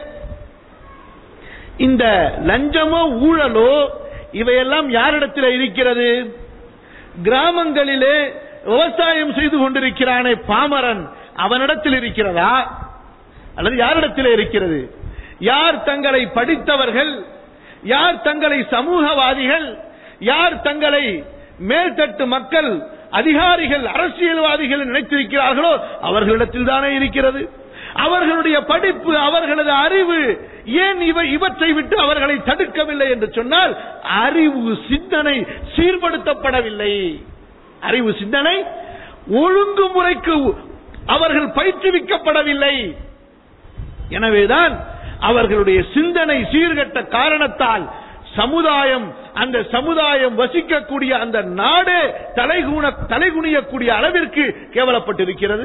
இந்த லஞ்சமோ ஊழலோ இவையெல்லாம் யாரிடத்தில் இருக்கிறது கிராமங்களிலே விவசாயம் செய்து கொண்டிருக்கிறானே பாமரன் அவனிடத்தில் இருக்கிறதா அல்லது யாரிடத்தில் இருக்கிறது யார் தங்களை படித்தவர்கள் யார் தங்களை சமூகவாதிகள் யார் தங்களை மேல்தட்டு மக்கள் அதிகாரிகள் அரசியல்வாதிகள் நினைத்திருக்கிறார்களோ அவர்களிடத்தில் தானே இருக்கிறது அவர்களுடைய படிப்பு அவர்களது அறிவு ஏன் இவை இவற்றை விட்டு அவர்களை தடுக்கவில்லை என்று சொன்னால் அறிவு சிந்தனை சீர்படுத்தப்படவில்லை அறிவு சிந்தனை ஒழுங்குமுறைக்கு அவர்கள் பயிற்றுவிக்கப்படவில்லை எனவேதான் அவர்களுடைய சிந்தனை சீர்கட்ட காரணத்தால் சமுதாயம் அந்த சமுதாயம் வசிக்கக்கூடிய அந்த நாடு தலைகுண தலைகுனியக்கூடிய அளவிற்கு கேவலப்பட்டிருக்கிறது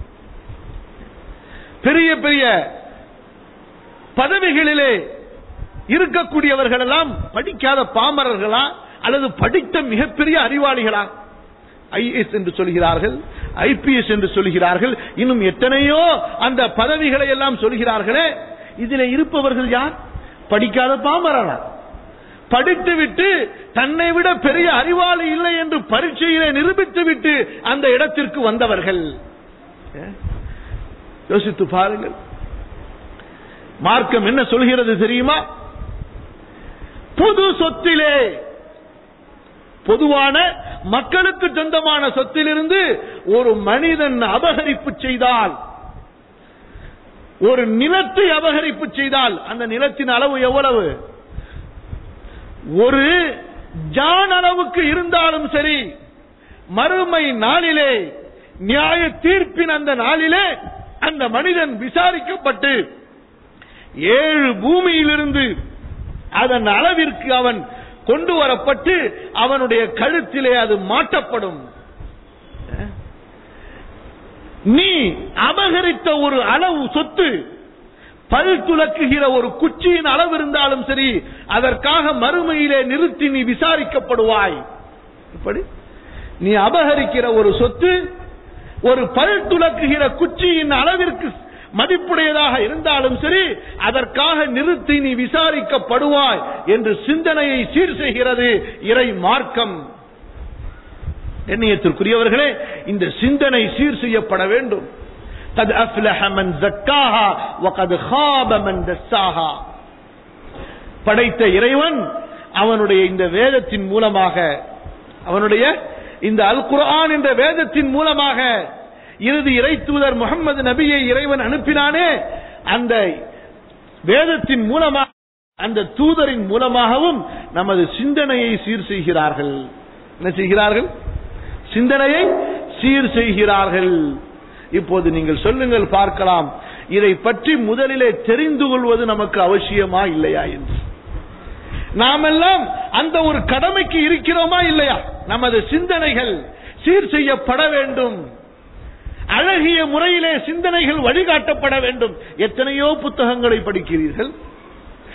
பெரிய பெரிய பதவிகளிலே இருக்கக்கூடியவர்கள் எல்லாம் படிக்காத பாமரர்களா அல்லது படித்த மிகப்பெரிய அறிவாளிகளா ஐஏஎஸ் என்று சொல்கிறார்கள் ஐபிஎஸ் என்று சொல்கிறார்கள் இன்னும் எத்தனையோ அந்த பதவிகளை எல்லாம் சொல்கிறார்களே இதில் இருப்பவர்கள் யார் படிக்காத பாமரனா படித்து விட்டு தன்னை விட பெரிய அறிவாளி இல்லை என்று பரீட்சையிலே நிரூபித்து விட்டு அந்த இடத்திற்கு வந்தவர்கள் யோசித்து பாருங்கள் மார்க்கம் என்ன சொல்கிறது தெரியுமா பொது சொத்திலே பொதுவான மக்களுக்கு சொந்தமான சொத்திலிருந்து ஒரு மனிதன் அபகரிப்பு செய்தால் ஒரு நிலத்தை அபகரிப்பு செய்தால் அந்த நிலத்தின் அளவு எவ்வளவு ஒரு ஜான் அளவுக்கு இருந்தாலும் சரி மறுமை நாளிலே நியாய தீர்ப்பின் அந்த நாளிலே அந்த மனிதன் விசாரிக்கப்பட்டு ஏழு பூமியிலிருந்து அதன் அளவிற்கு அவன் கொண்டு வரப்பட்டு அவனுடைய கழுத்திலே அது மாட்டப்படும் நீ அபகரித்த ஒரு அளவு சொத்து பல் துலக்குகிற ஒரு குச்சியின் அளவு இருந்தாலும் சரி அதற்காக மறுமையிலே நிறுத்தி நீ விசாரிக்கப்படுவாய் இப்படி நீ அபகரிக்கிற ஒரு சொத்து ஒரு பல் துலக்குகிற குச்சியின் அளவிற்கு மதிப்புடையதாக இருந்தாலும் சரி அதற்காக நிறுத்தி நீ விசாரிக்கப்படுவாய் என்று சிந்தனையை சீர் செய்கிறது இறை மார்க்கம் எண்ணியத்திற்குரியவர்களே இந்த சிந்தனை சீர் செய்யப்பட வேண்டும் قد أفلح من زكاها وقد خاب من دساها படைத்த இறைவன் அவனுடைய இந்த வேதத்தின் மூலமாக அவனுடைய இந்த அல் குர்ஆன் என்ற வேதத்தின் மூலமாக இறுதி இறை தூதர் முகமது நபியை இறைவன் அனுப்பினானே அந்த வேதத்தின் மூலமாக அந்த தூதரின் மூலமாகவும் நமது சிந்தனையை சீர் செய்கிறார்கள் என்ன செய்கிறார்கள் சிந்தனையை சீர் செய்கிறார்கள் இப்போது நீங்கள் சொல்லுங்கள் பார்க்கலாம் இதை பற்றி முதலிலே தெரிந்து கொள்வது நமக்கு அவசியமா இல்லையா என்று நாமெல்லாம் அந்த ஒரு கடமைக்கு இருக்கிறோமா இல்லையா நமது சிந்தனைகள் சீர் செய்யப்பட வேண்டும் அழகிய முறையிலே சிந்தனைகள் வழிகாட்டப்பட வேண்டும் எத்தனையோ புத்தகங்களை படிக்கிறீர்கள்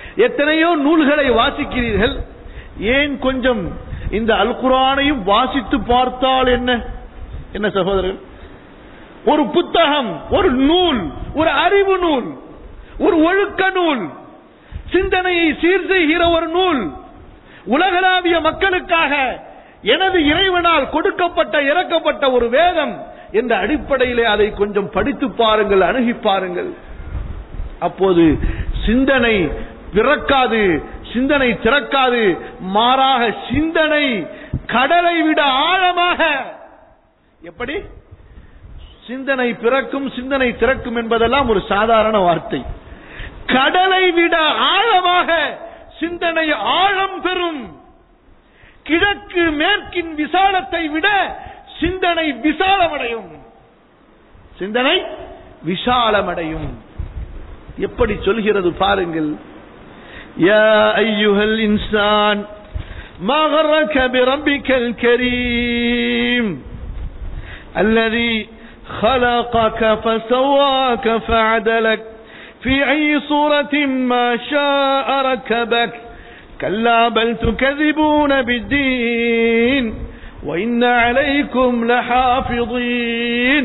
எத்தனையோ நூல்களை வாசிக்கிறீர்கள் ஏன் கொஞ்சம் இந்த அல் குரானையும் வாசித்து பார்த்தால் என்ன என்ன சகோதரர்கள் ஒரு புத்தகம் ஒரு நூல் ஒரு அறிவு நூல் ஒரு ஒழுக்க நூல் சிந்தனையை சீர் செய்கிற ஒரு நூல் உலகளாவிய மக்களுக்காக எனது இறைவனால் கொடுக்கப்பட்ட இறக்கப்பட்ட ஒரு வேதம் என்ற அடிப்படையிலே அதை கொஞ்சம் படித்து பாருங்கள் அணுகி பாருங்கள் அப்போது சிந்தனை பிறக்காது சிந்தனை திறக்காது மாறாக சிந்தனை கடலை விட ஆழமாக எப்படி சிந்தனை பிறக்கும் சிந்தனை திறக்கும் என்பதெல்லாம் ஒரு சாதாரண வார்த்தை கடலை விட ஆழமாக சிந்தனை ஆழம் பெறும் கிழக்கு மேற்கின் விசாலத்தை விட சிந்தனை விசாலமடையும் சிந்தனை விசாலமடையும் எப்படி சொல்கிறது பாருங்கள் يا أيها الإنسان ما غرك بربك الكريم الذي خلقك فسواك فعدلك في أي صورة ما شاء ركبك كلا بل تكذبون بالدين وإن عليكم لحافظين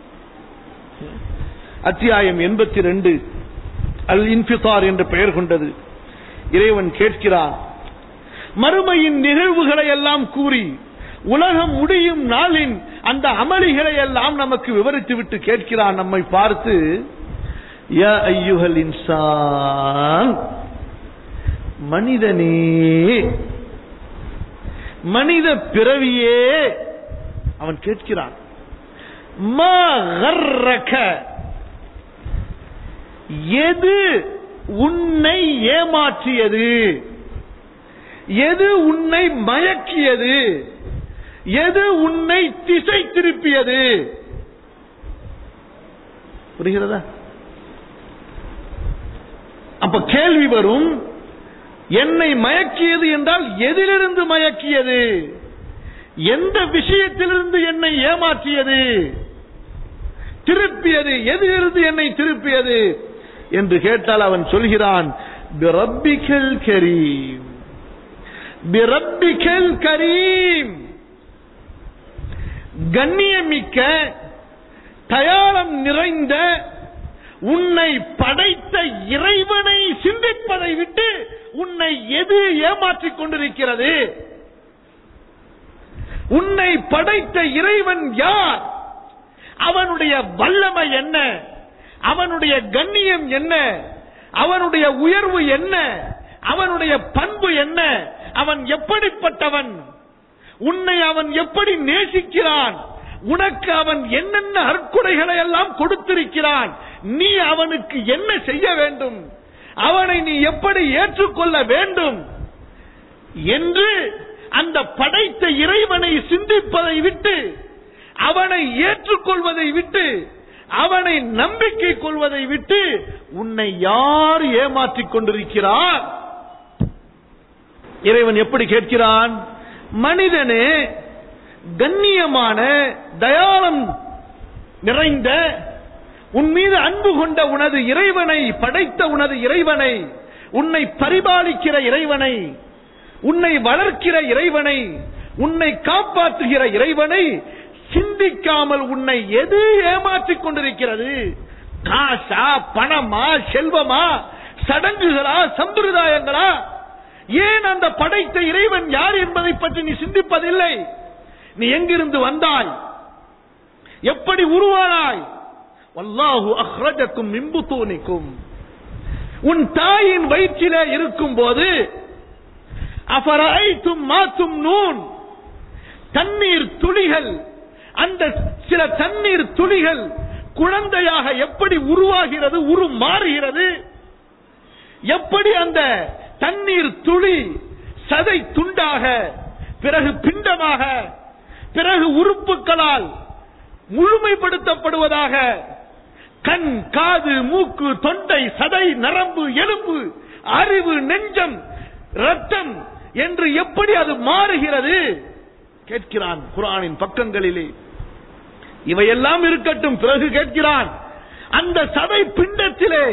அத்தியாயம் எண்பத்தி ரெண்டு அல் இன்பிதார் என்ற பெயர் கொண்டது இறைவன் கேட்கிறான் மறுமையின் நிகழ்வுகளை எல்லாம் கூறி உலகம் முடியும் நாளின் அந்த அமளிகளை எல்லாம் நமக்கு விவரித்து விட்டு கேட்கிறான் நம்மை பார்த்து யா ஐயுகல் இன்சான் மனிதனே மனித பிறவியே அவன் கேட்கிறான் மா கர்ரக எது உன்னை ஏமாற்றியது எது உன்னை மயக்கியது எது உன்னை திசை திருப்பியது புரிகிறதா அப்ப கேள்வி வரும் என்னை மயக்கியது என்றால் எதிலிருந்து மயக்கியது எந்த விஷயத்திலிருந்து என்னை ஏமாற்றியது திருப்பியது எதிலிருந்து என்னை திருப்பியது என்று கேட்டால் அவன் சொல்கிறான் பிரப்பிக்கல் கரீம் பிரப்பிக்கல் கரீம் கண்ணியமிக்க தயாரம் நிறைந்த உன்னை படைத்த இறைவனை சிந்திப்பதை விட்டு உன்னை எது ஏமாற்றிக் கொண்டிருக்கிறது உன்னை படைத்த இறைவன் யார் அவனுடைய வல்லமை என்ன அவனுடைய கண்ணியம் என்ன அவனுடைய உயர்வு என்ன அவனுடைய பண்பு என்ன அவன் எப்படிப்பட்டவன் உன்னை அவன் எப்படி நேசிக்கிறான் உனக்கு அவன் என்னென்ன அற்குடைகளை எல்லாம் கொடுத்திருக்கிறான் நீ அவனுக்கு என்ன செய்ய வேண்டும் அவனை நீ எப்படி ஏற்றுக்கொள்ள வேண்டும் என்று அந்த படைத்த இறைவனை சிந்திப்பதை விட்டு அவனை ஏற்றுக்கொள்வதை விட்டு அவனை நம்பிக்கை கொள்வதை விட்டு உன்னை யார் ஏமாற்றிக் கொண்டிருக்கிறார் இறைவன் எப்படி கேட்கிறான் மனிதனே கண்ணியமான தயாளம் நிறைந்த உன் மீது அன்பு கொண்ட உனது இறைவனை படைத்த உனது இறைவனை உன்னை பரிபாலிக்கிற இறைவனை உன்னை வளர்க்கிற இறைவனை உன்னை காப்பாற்றுகிற இறைவனை சிந்திக்காமல் உன்னை எது ஏமாற்றிக் கொண்டிருக்கிறது காசா பணமா செல்வமா சடங்குகளா சம்பிரதாயங்களா ஏன் அந்த படைத்த இறைவன் யார் என்பதை பற்றி நீ சிந்திப்பதில்லை நீ எங்கிருந்து வந்தாய் எப்படி உருவானாய் வல்லாஹு அஹ்ரஜக்கும் மிம்புத்தூனிக்கும் உன் தாயின் வயிற்றிலே இருக்கும் போது அபரைத்தும் மாத்தும் நூன் தண்ணீர் துளிகள் அந்த சில தண்ணீர் துளிகள் குழந்தையாக எப்படி உருவாகிறது உரு மாறுகிறது எப்படி அந்த தண்ணீர் துளி சதை துண்டாக பிறகு பிண்டமாக பிறகு உறுப்புகளால் முழுமைப்படுத்தப்படுவதாக கண் காது மூக்கு தொண்டை சதை நரம்பு எலும்பு அறிவு நெஞ்சம் ரத்தம் என்று எப்படி அது மாறுகிறது கேட்கிறான் குரானின் பக்கங்களிலே இவையெல்லாம் இருக்கட்டும் பிறகு கேட்கிறான் அந்த சதை பிண்டத்திலே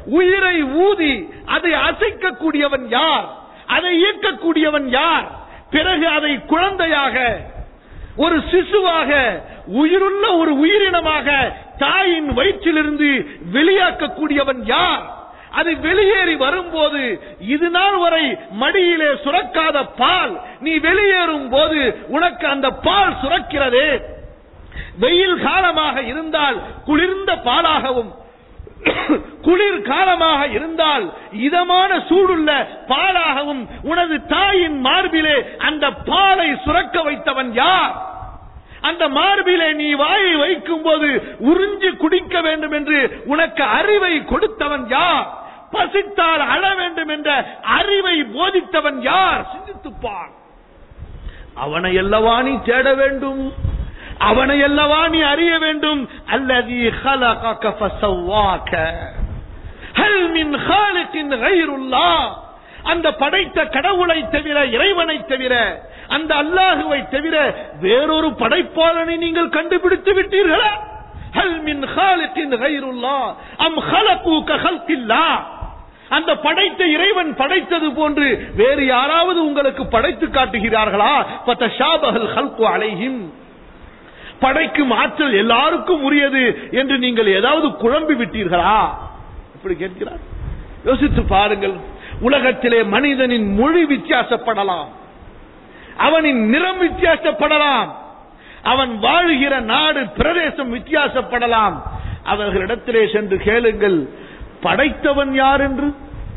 உயிரை ஊதி அதை அசைக்கக்கூடியவன் யார் அதை இயக்கக்கூடியவன் யார் பிறகு அதை குழந்தையாக ஒரு சிசுவாக உயிருள்ள ஒரு உயிரினமாக தாயின் வயிற்றிலிருந்து வெளியாக்கக்கூடியவன் யார் அது வெளியேறி வரும்போது இது நாள் வரை மடியிலே சுரக்காத பால் நீ வெளியேறும் போது உனக்கு அந்த பால் சுரக்கிறதே வெயில் காலமாக இருந்தால் குளிர்ந்த பாலாகவும் குளிர் காலமாக இருந்தால் இதமான சூடுள்ள பாலாகவும் உனது தாயின் மார்பிலே அந்த பாலை சுரக்க வைத்தவன் யார் அந்த மார்பிலே நீ வாயை வைக்கும் போது உறிஞ்சி குடிக்க வேண்டும் என்று உனக்கு அறிவை கொடுத்தவன் யார் பசித்தால் அழ வேண்டும் என்ற அறிவை போதித்தவன் யார் சிந்தித்துப்பான் அவனை அல்லவா நீ தேட வேண்டும் அவனை அல்லவா நீ அறிய வேண்டும் அல்லதி خلقك فسواك هل من خالق غير الله அந்த படைத்த கடவுளை தவிர இறைவனை தவிர அந்த அல்லாஹுவை தவிர வேறொரு படைப்பாளனை நீங்கள் கண்டுபிடித்து விட்டீர்களா ஹல் மின் خالق غير الله ام خلقوا كخلق الله அந்த படைத்த இறைவன் படைத்தது போன்று வேறு யாராவது உங்களுக்கு படைத்து காட்டுகிறார்களா பத்தஷாபஹல் ஹல்கு அலைஹிம் படைக்கும் ஆற்றல் எல்லாருக்கும் உரியது என்று நீங்கள் ஏதாவது குழம்பி விட்டீர்களா இப்படி கேட்கிறார் யோசித்து பாருங்கள் உலகத்திலே மனிதனின் மொழி வித்தியாசப்படலாம் அவனின் நிறம் வித்தியாசப்படலாம் அவன் வாழுகிற நாடு பிரதேசம் வித்தியாசப்படலாம் அவர்களிடத்திலே சென்று கேளுங்கள் படைத்தவன் யார் என்று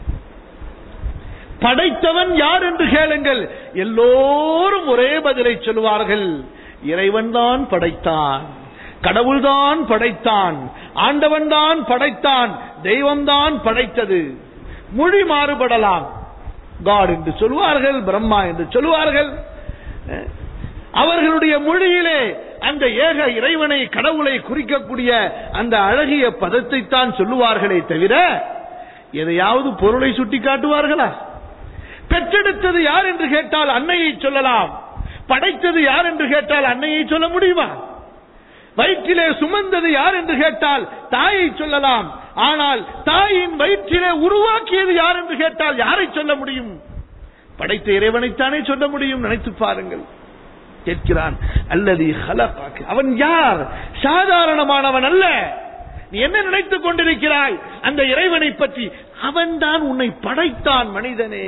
படைத்தவன் யார் என்று கேளுங்கள் எல்லோரும் ஒரே பதிலை சொல்வார்கள் இறைவன் தான் படைத்தான் கடவுள்தான் படைத்தான் ஆண்டவன் தான் படைத்தான் தெய்வம்தான் படைத்தது மொழி மாறுபடலாம் காட் என்று சொல்வார்கள் பிரம்மா என்று சொல்வார்கள் அவர்களுடைய மொழியிலே அந்த ஏக இறைவனை கடவுளை குறிக்கக்கூடிய அந்த அழகிய பதத்தை தான் சொல்லுவார்களே தவிர எதையாவது பொருளை சுட்டி காட்டுவார்களா பெற்றெடுத்தது யார் என்று கேட்டால் அன்னையை சொல்லலாம் படைத்தது யார் என்று கேட்டால் அன்னையை சொல்ல முடியுமா வயிற்றிலே சுமந்தது யார் என்று கேட்டால் தாயை சொல்லலாம் ஆனால் தாயின் வயிற்றிலே உருவாக்கியது யார் என்று கேட்டால் யாரை சொல்ல முடியும் படைத்த இறைவனைத்தானே சொல்ல முடியும் நினைத்து பாருங்கள் கேட்கிறான் அல்லது ஹலகாக்கு அவன் யார் சாதாரணமானவன் அல்ல நீ என்ன நினைத்துக் கொண்டிருக்கிறாய் அந்த இறைவனை பற்றி அவன்தான் உன்னை படைத்தான் மனிதனே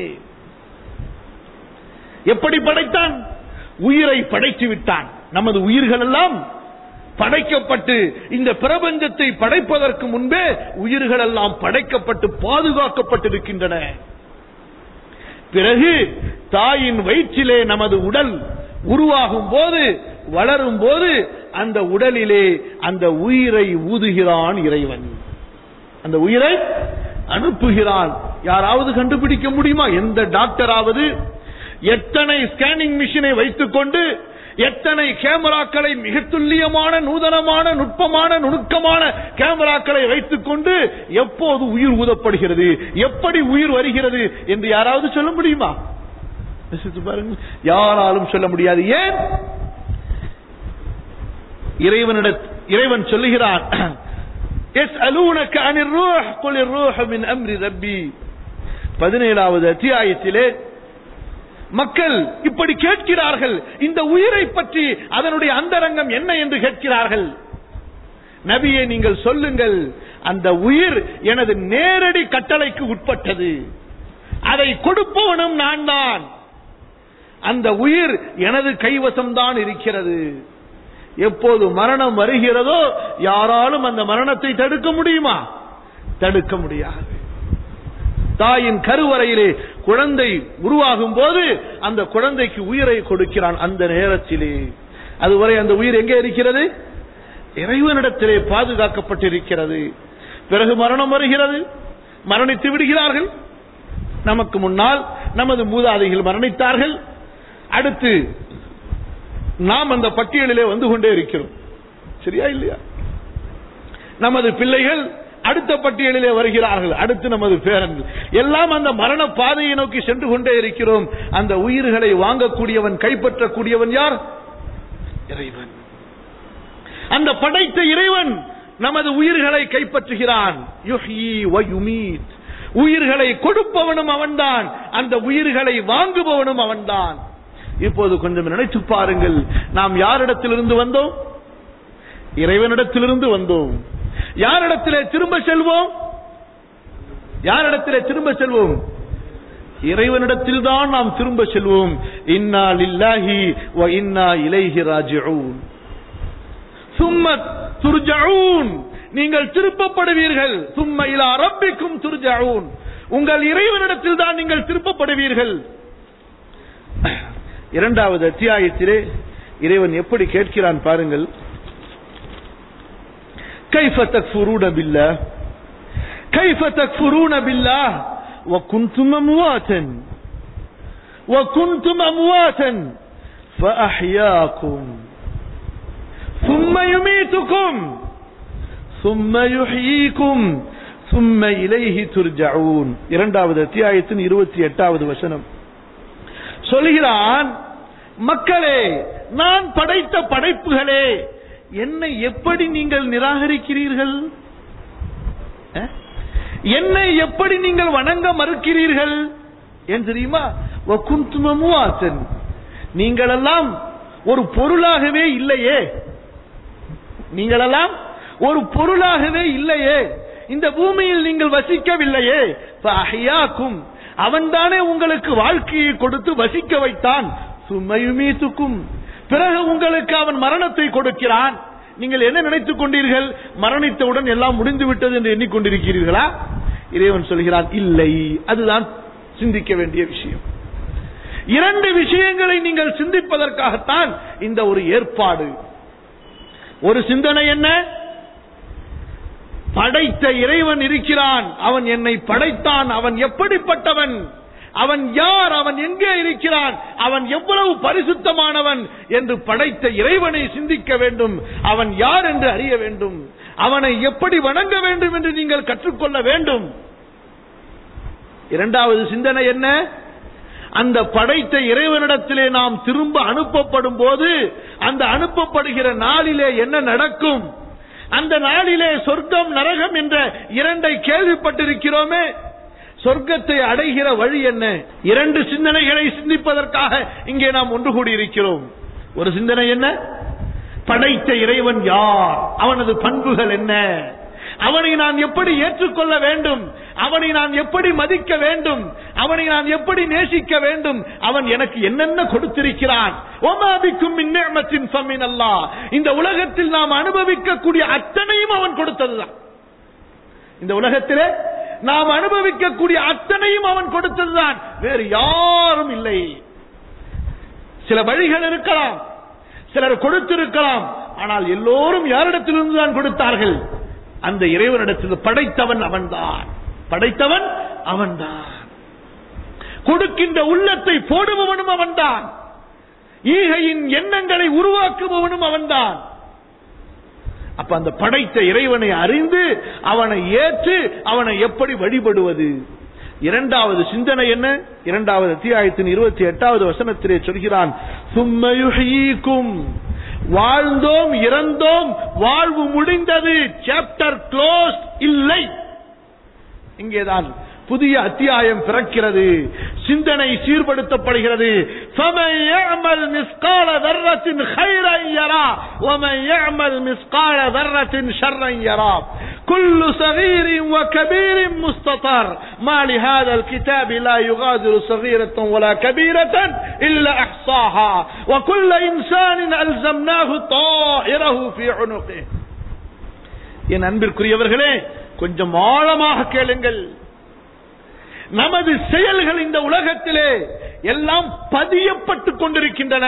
எப்படி படைத்தான் உயிரை படைத்து விட்டான் நமது உயிர்கள் எல்லாம் படைக்கப்பட்டு இந்த பிரபஞ்சத்தை படைப்பதற்கு முன்பே உயிர்கள் எல்லாம் படைக்கப்பட்டு பாதுகாக்கப்பட்டிருக்கின்றன பிறகு தாயின் வயிற்றிலே நமது உடல் உருவாகும் போது வளரும் போது அந்த உடலிலே அந்த உயிரை ஊதுகிறான் இறைவன் அந்த உயிரை அனுப்புகிறான் யாராவது கண்டுபிடிக்க முடியுமா எந்த டாக்டராவது எத்தனை ஸ்கேனிங் மிஷினை வைத்துக் கொண்டு எத்தனை கேமராக்களை மிக துல்லியமான நூதனமான நுட்பமான நுணுக்கமான கேமராக்களை வைத்துக் கொண்டு எப்போது உயிர் ஊதப்படுகிறது எப்படி உயிர் வருகிறது என்று யாராவது சொல்ல முடியுமா யோசித்து பாருங்க யாராலும் சொல்ல முடியாது ஏன் இறைவனிட இறைவன் சொல்லுகிறான் يسألونك عن الروح قل الروح من أمر ربي பதினேழாவது அத்தியாயத்திலே மக்கள் இப்படி கேட்கிறார்கள் இந்த உயிரை பற்றி அதனுடைய அந்தரங்கம் என்ன என்று கேட்கிறார்கள் நபியை நீங்கள் சொல்லுங்கள் அந்த உயிர் எனது நேரடி கட்டளைக்கு உட்பட்டது அதை கொடுப்பவனும் நான் தான் அந்த உயிர் எனது கைவசம்தான் இருக்கிறது எப்போது மரணம் வருகிறதோ யாராலும் அந்த மரணத்தை தடுக்க முடியுமா தடுக்க முடியாது தாயின் கருவறையிலே குழந்தை உருவாகும் போது அந்த குழந்தைக்கு உயிரை கொடுக்கிறான் அந்த நேரத்திலே அதுவரை அந்த உயிர் எங்கே இருக்கிறது இறைவனிடத்திலே பாதுகாக்கப்பட்டிருக்கிறது பிறகு மரணம் வருகிறது மரணித்து விடுகிறார்கள் நமக்கு முன்னால் நமது மூதாதைகள் மரணித்தார்கள் அடுத்து நாம் அந்த பட்டியலிலே வந்து கொண்டே இருக்கிறோம் சரியா இல்லையா நமது பிள்ளைகள் அடுத்த பட்டியலிலே வருகிறார்கள் அடுத்து நமது பேரன்கள் எல்லாம் அந்த மரண பாதையை நோக்கி சென்று கொண்டே இருக்கிறோம் அந்த உயிர்களை வாங்கக்கூடியவன் கைப்பற்றக்கூடியவன் யார் இறைவன் அந்த படைத்த இறைவன் நமது உயிர்களை கைப்பற்றுகிறான் யுஹ்யி வ யுமீத் உயிர்களை கொடுப்பவனும் அவன்தான் அந்த உயிர்களை வாங்குபவனும் அவன்தான் இப்போது கொஞ்சம் நினைத்து பாருங்கள் நாம் யாரிடத்திலிருந்து வந்தோம் இறைவனிடத்திலிருந்து வந்தோம் யாரிடத்திலே திரும்ப செல்வோம் யாரிடத்திலே திரும்ப செல்வோம் இறைவனிடத்தில் தான் நாம் திரும்ப செல்வோம் இன்னா லில்லாஹி வ இன்னா இலைஹி ராஜிஊன் சும்ம துர்ஜஊன் நீங்கள் திருப்பப்படுவீர்கள் சும்ம இலா ரப்பிக்கும் துர்ஜஊன் உங்கள் இறைவனிடத்தில் தான் நீங்கள் திருப்பப்படுவீர்கள் இரண்டாவது அத்தியாயத்திலே இறைவன் எப்படி கேட்கிறான் பாருங்கள் கைஃப தக்ஃபுரூன பில்லாஹ் கைஃப தக்ஃபுரூன பில்லாஹ் وكنتم أمواتا وكنتم أمواتا فأحياكم ثم يميتكم ثم يحييكم ثم إليه ترجعون இரண்டாவது அத்தியாயத்தின் இருபத்தி எட்டாவது வசனம் சொல்கிறான் மக்களே நான் படைத்த படைப்புகளே என்னை எப்படி நீங்கள் நிராகரிக்கிறீர்கள் அஹ்? என்னை எப்படி நீங்கள் வணங்க மறுக்கிறீர்கள் ஏன் தெரியுமா வகுந்தும முவாசன் நீங்களெல்லாம் ஒரு பொருளாகவே இல்லையே நீங்களெல்லாம் ஒரு பொருளாகவே இல்லையே இந்த பூமியில் நீங்கள் வசிக்கவில்லையே அஹியாக்கும் அவன்தானே உங்களுக்கு வாழ்க்கையை கொடுத்து வசிக்க வைத்தான் சுமையுமீத்துக்கும் பிறகு உங்களுக்கு அவன் மரணத்தை கொடுக்கிறான் நீங்கள் என்ன நினைத்துக் கொண்டீர்கள் மரணித்தவுடன் எல்லாம் முடிந்து விட்டது என்று எண்ணிக்கொண்டிருக்கிறீர்களா இறைவன் சொல்கிறான் இல்லை அதுதான் சிந்திக்க வேண்டிய விஷயம் இரண்டு விஷயங்களை நீங்கள் சிந்திப்பதற்காகத்தான் இந்த ஒரு ஏற்பாடு ஒரு சிந்தனை என்ன படைத்த இறைவன் இருக்கிறான் அவன் என்னை படைத்தான் அவன் எப்படிப்பட்டவன் அவன் யார் அவன் எங்கே இருக்கிறான் அவன் எவ்வளவு பரிசுத்தமானவன் என்று படைத்த இறைவனை சிந்திக்க வேண்டும் அவன் யார் என்று அறிய வேண்டும் அவனை எப்படி வணங்க வேண்டும் என்று நீங்கள் கற்றுக்கொள்ள வேண்டும் இரண்டாவது சிந்தனை என்ன அந்த படைத்த இறைவனிடத்திலே நாம் திரும்ப அனுப்பப்படும் போது அந்த அனுப்பப்படுகிற நாளிலே என்ன நடக்கும் அந்த நாளிலே சொர்க்கம் நரகம் என்ற இரண்டை கேள்விப்பட்டிருக்கிறோமே சொர்க்கத்தை அடைகிற வழி என்ன இரண்டு சிந்தனைகளை சிந்திப்பதற்காக இங்கே நாம் ஒன்று கூடியிருக்கிறோம் ஒரு சிந்தனை என்ன படைத்த இறைவன் யார் அவனது பண்புகள் என்ன அவனை நான் எப்படி ஏற்றுக்கொள்ள வேண்டும் அவனை நான் எப்படி மதிக்க வேண்டும் அவனை நான் எப்படி நேசிக்க வேண்டும் அவன் எனக்கு என்னென்ன கொடுத்திருக்கிறான் ஓமாபிக்கும் மின்னேமத்தின் சம்மின் அல்லா இந்த உலகத்தில் நாம் அனுபவிக்கக்கூடிய அத்தனையும் அவன் கொடுத்ததுதான் இந்த உலகத்திலே நாம் அனுபவிக்கக்கூடிய அத்தனையும் அவன் கொடுத்ததுதான் வேறு யாரும் இல்லை சில வழிகள் இருக்கலாம் சிலர் கொடுத்திருக்கலாம் ஆனால் எல்லோரும் யாரிடத்திலிருந்து தான் கொடுத்தார்கள் அந்த இறைவனிடத்தில் படைத்தவன் அவன்தான் படைத்தவன் அவன்தான் கொடுக்கின்ற உள்ளத்தை போடுபவனும் அவன்தான் ஈகையின் எண்ணங்களை உருவாக்குபவனும் அவன்தான் அப்ப அந்த படைத்த இறைவனை அறிந்து அவனை ஏற்று அவனை எப்படி வழிபடுவது இரண்டாவது சிந்தனை என்ன இரண்டாவது அத்தியாயத்தின் இருபத்தி எட்டாவது வசனத்திலே சொல்கிறான் சும்மயுஹீக்கும் வாழ்ந்தோம் இறந்தோம் வாழ்வு முடிந்தது சாப்டர் க்ளோஸ் இல்லை இங்கேதான் புதிய அத்தியாயம் பிறக்கிறது சிந்தனை சீர்படுத்தப்படுகிறது فَمَنْ يَعْمَلْ مِثْقَالَ ذَرَّةٍ خَيْرًا يَرَهُ وَمَنْ يَعْمَلْ مِثْقَالَ ذَرَّةٍ شَرًّا يَرَهُ كل صغير وكبير مستطر ما لهذا الكتاب لا يغادر صغيرة ولا كبيرة إلا أحصاها وكل إنسان ألزمناه طائره في عنقه என் அன்பிற்குரியவர்களே கொஞ்சம் ஆழமாக கேளுங்கள் நமது செயல்கள் இந்த உலகத்திலே எல்லாம் பதியப்பட்டுக் கொண்டிருக்கின்றன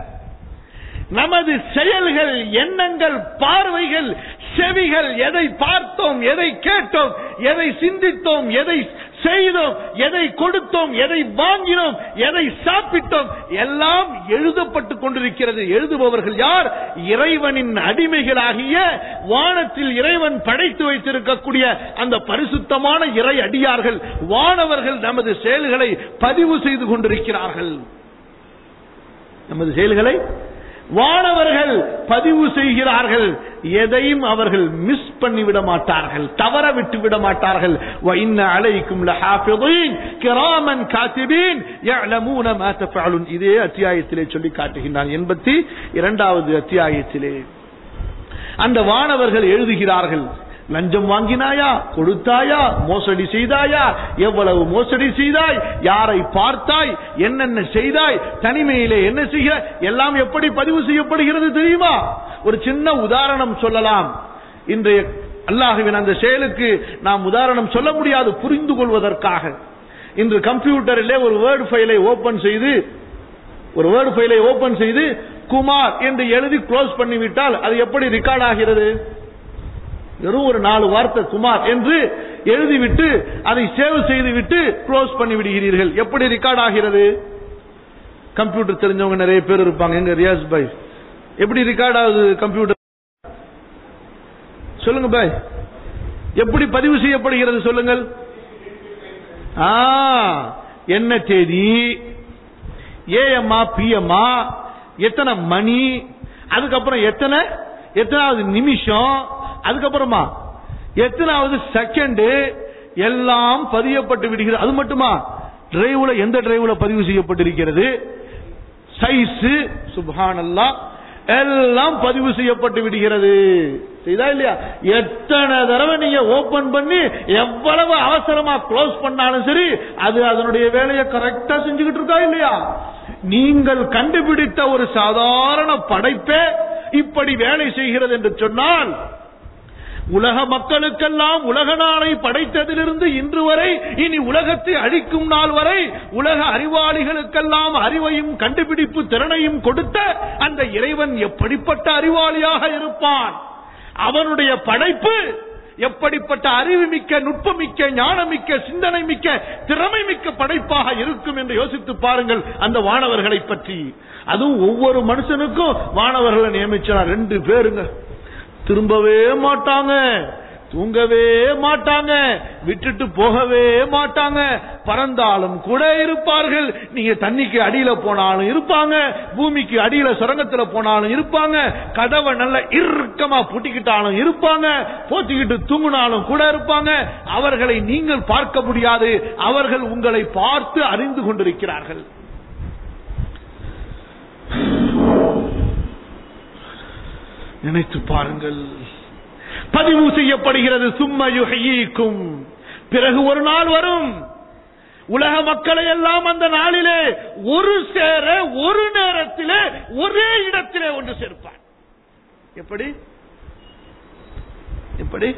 நமது செயல்கள் எண்ணங்கள் பார்வைகள் செவிகள் எதை பார்த்தோம் எதை கேட்டோம் எதை சிந்தித்தோம் எதை செய்தோம் எதை கொடுத்தோம் எதை வாங்கினோம் எதை சாப்பிட்டோம் எல்லாம் எழுதப்பட்டுக் கொண்டிருக்கிறது எழுதுபவர்கள் யார் இறைவனின் அடிமைகளாகிய வானத்தில் இறைவன் படைத்து வைத்திருக்கக்கூடிய அந்த பரிசுத்தமான இறை அடியார்கள் வானவர்கள் நமது செயல்களை பதிவு செய்து கொண்டிருக்கிறார்கள் நமது செயல்களை வானவர்கள் பதிவு செய்கிறார்கள் எதையும் அவர்கள் மிஸ் பண்ணிவிட மாட்டார்கள் தவற விட்டு விட மாட்டார்கள் وَإِنَّ عَلَيْكُمْ لَحَافِظِينَ كِرَامًا كَاتِبِينَ يَعْلَمُونَ مَا تَفْعَلُونَ இதே அத்தியாயத்திலே சொல்லி காட்டுகின்றான் எண்பத்தி இரண்டாவது அத்தியாயத்திலே அந்த வானவர்கள் எழுதுகிறார்கள் லஞ்சம் வாங்கினாயா கொடுத்தாயா மோசடி செய்தாயா எவ்வளவு மோசடி செய்தாய் யாரை பார்த்தாய் என்னென்ன செய்தாய் தனிமையிலே என்ன செய்ய எல்லாம் எப்படி பதிவு செய்யப்படுகிறது தெரியுமா ஒரு சின்ன உதாரணம் சொல்லலாம் இன்றைய அல்லாஹுவின் அந்த செயலுக்கு நாம் உதாரணம் சொல்ல முடியாது புரிந்து கொள்வதற்காக இன்று கம்ப்யூட்டரிலே ஒரு வேர்டு ஃபைலை ஓபன் செய்து ஒரு வேர்டு ஃபைலை ஓபன் செய்து குமார் என்று எழுதி க்ளோஸ் பண்ணிவிட்டால் அது எப்படி ரெக்கார்ட் ஆகிறது வெறும் ஒரு நாலு வார்த்தை குமார் என்று எழுதிவிட்டு அதை சேவ் செய்துவிட்டு க்ளோஸ் பண்ணி விடுகிறீர்கள் எப்படி ரெக்கார்ட் ஆகிறது கம்ப்யூட்டர் தெரிஞ்சவங்க நிறைய பேர் இருப்பாங்க எங்க ரியாஸ் பாய் எப்படி ரெக்கார்ட் ஆகுது கம்ப்யூட்டர் சொல்லுங்க பாய் எப்படி பதிவு செய்யப்படுகிறது சொல்லுங்கள் ஆ என்ன தேதி ஏஎம்மா பிஎம்மா எத்தனை மணி அதுக்கப்புறம் எத்தனை எத்தனாவது நிமிஷம் அதுக்கப்புறமா எத்தனாவது செகண்ட் எல்லாம் பதியப்பட்டு விடுகிறது அது மட்டுமா டிரைவ்ல எந்த டிரைவ்ல பதிவு செய்யப்பட்டிருக்கிறது சைஸ் சுபானல்லா எல்லாம் பதிவு செய்யப்பட்டு விடுகிறது செய்தா இல்லையா எத்தனை தடவை நீங்க ஓபன் பண்ணி எவ்வளவு அவசரமா க்ளோஸ் பண்ணாலும் சரி அது அதனுடைய வேலையை கரெக்டா செஞ்சுக்கிட்டு இருக்கா இல்லையா நீங்கள் கண்டுபிடித்த ஒரு சாதாரண படைப்பே இப்படி வேலை செய்கிறது என்று சொன்னால் உலக மக்களுக்கெல்லாம் உலக நாளை படைத்ததிலிருந்து இன்று வரை இனி உலகத்தை அழிக்கும் நாள் வரை உலக அறிவாளிகளுக்கெல்லாம் அறிவையும் கண்டுபிடிப்பு திறனையும் கொடுத்த அந்த இறைவன் எப்படிப்பட்ட அறிவாளியாக இருப்பான் அவனுடைய படைப்பு எப்படிப்பட்ட அறிவுமிக்க நுட்பமிக்க ஞானமிக்க சிந்தனை மிக்க திறமை மிக்க படைப்பாக இருக்கும் என்று யோசித்து பாருங்கள் அந்த வானவர்களை பற்றி அதுவும் ஒவ்வொரு மனுஷனுக்கும் வானவர்களை நியமிச்சார் ரெண்டு பேருங்க திரும்பவே மாட்டாங்க தூங்கவே மாட்டாங்க விட்டுட்டு போகவே மாட்டாங்க பறந்தாலும் கூட இருப்பார்கள் நீங்க தண்ணிக்கு அடியில போனாலும் இருப்பாங்க பூமிக்கு அடியில சுரங்கத்துல போனாலும் இருப்பாங்க கதவை நல்ல இறுக்கமா பூட்டிக்கிட்டாலும் இருப்பாங்க போத்திக்கிட்டு தூங்கினாலும் கூட இருப்பாங்க அவர்களை நீங்கள் பார்க்க முடியாது அவர்கள் உங்களை பார்த்து அறிந்து கொண்டிருக்கிறார்கள் நினைத்து பாருங்கள் பதிவு செய்யப்படுகிறது சும்மா யுகையீக்கும் பிறகு ஒரு நாள் வரும் உலக மக்களை எல்லாம் அந்த நாளிலே ஒரு சேர ஒரு நேரத்திலே ஒரே இடத்திலே ஒன்று சேர்ப்பான் எப்படி எப்படி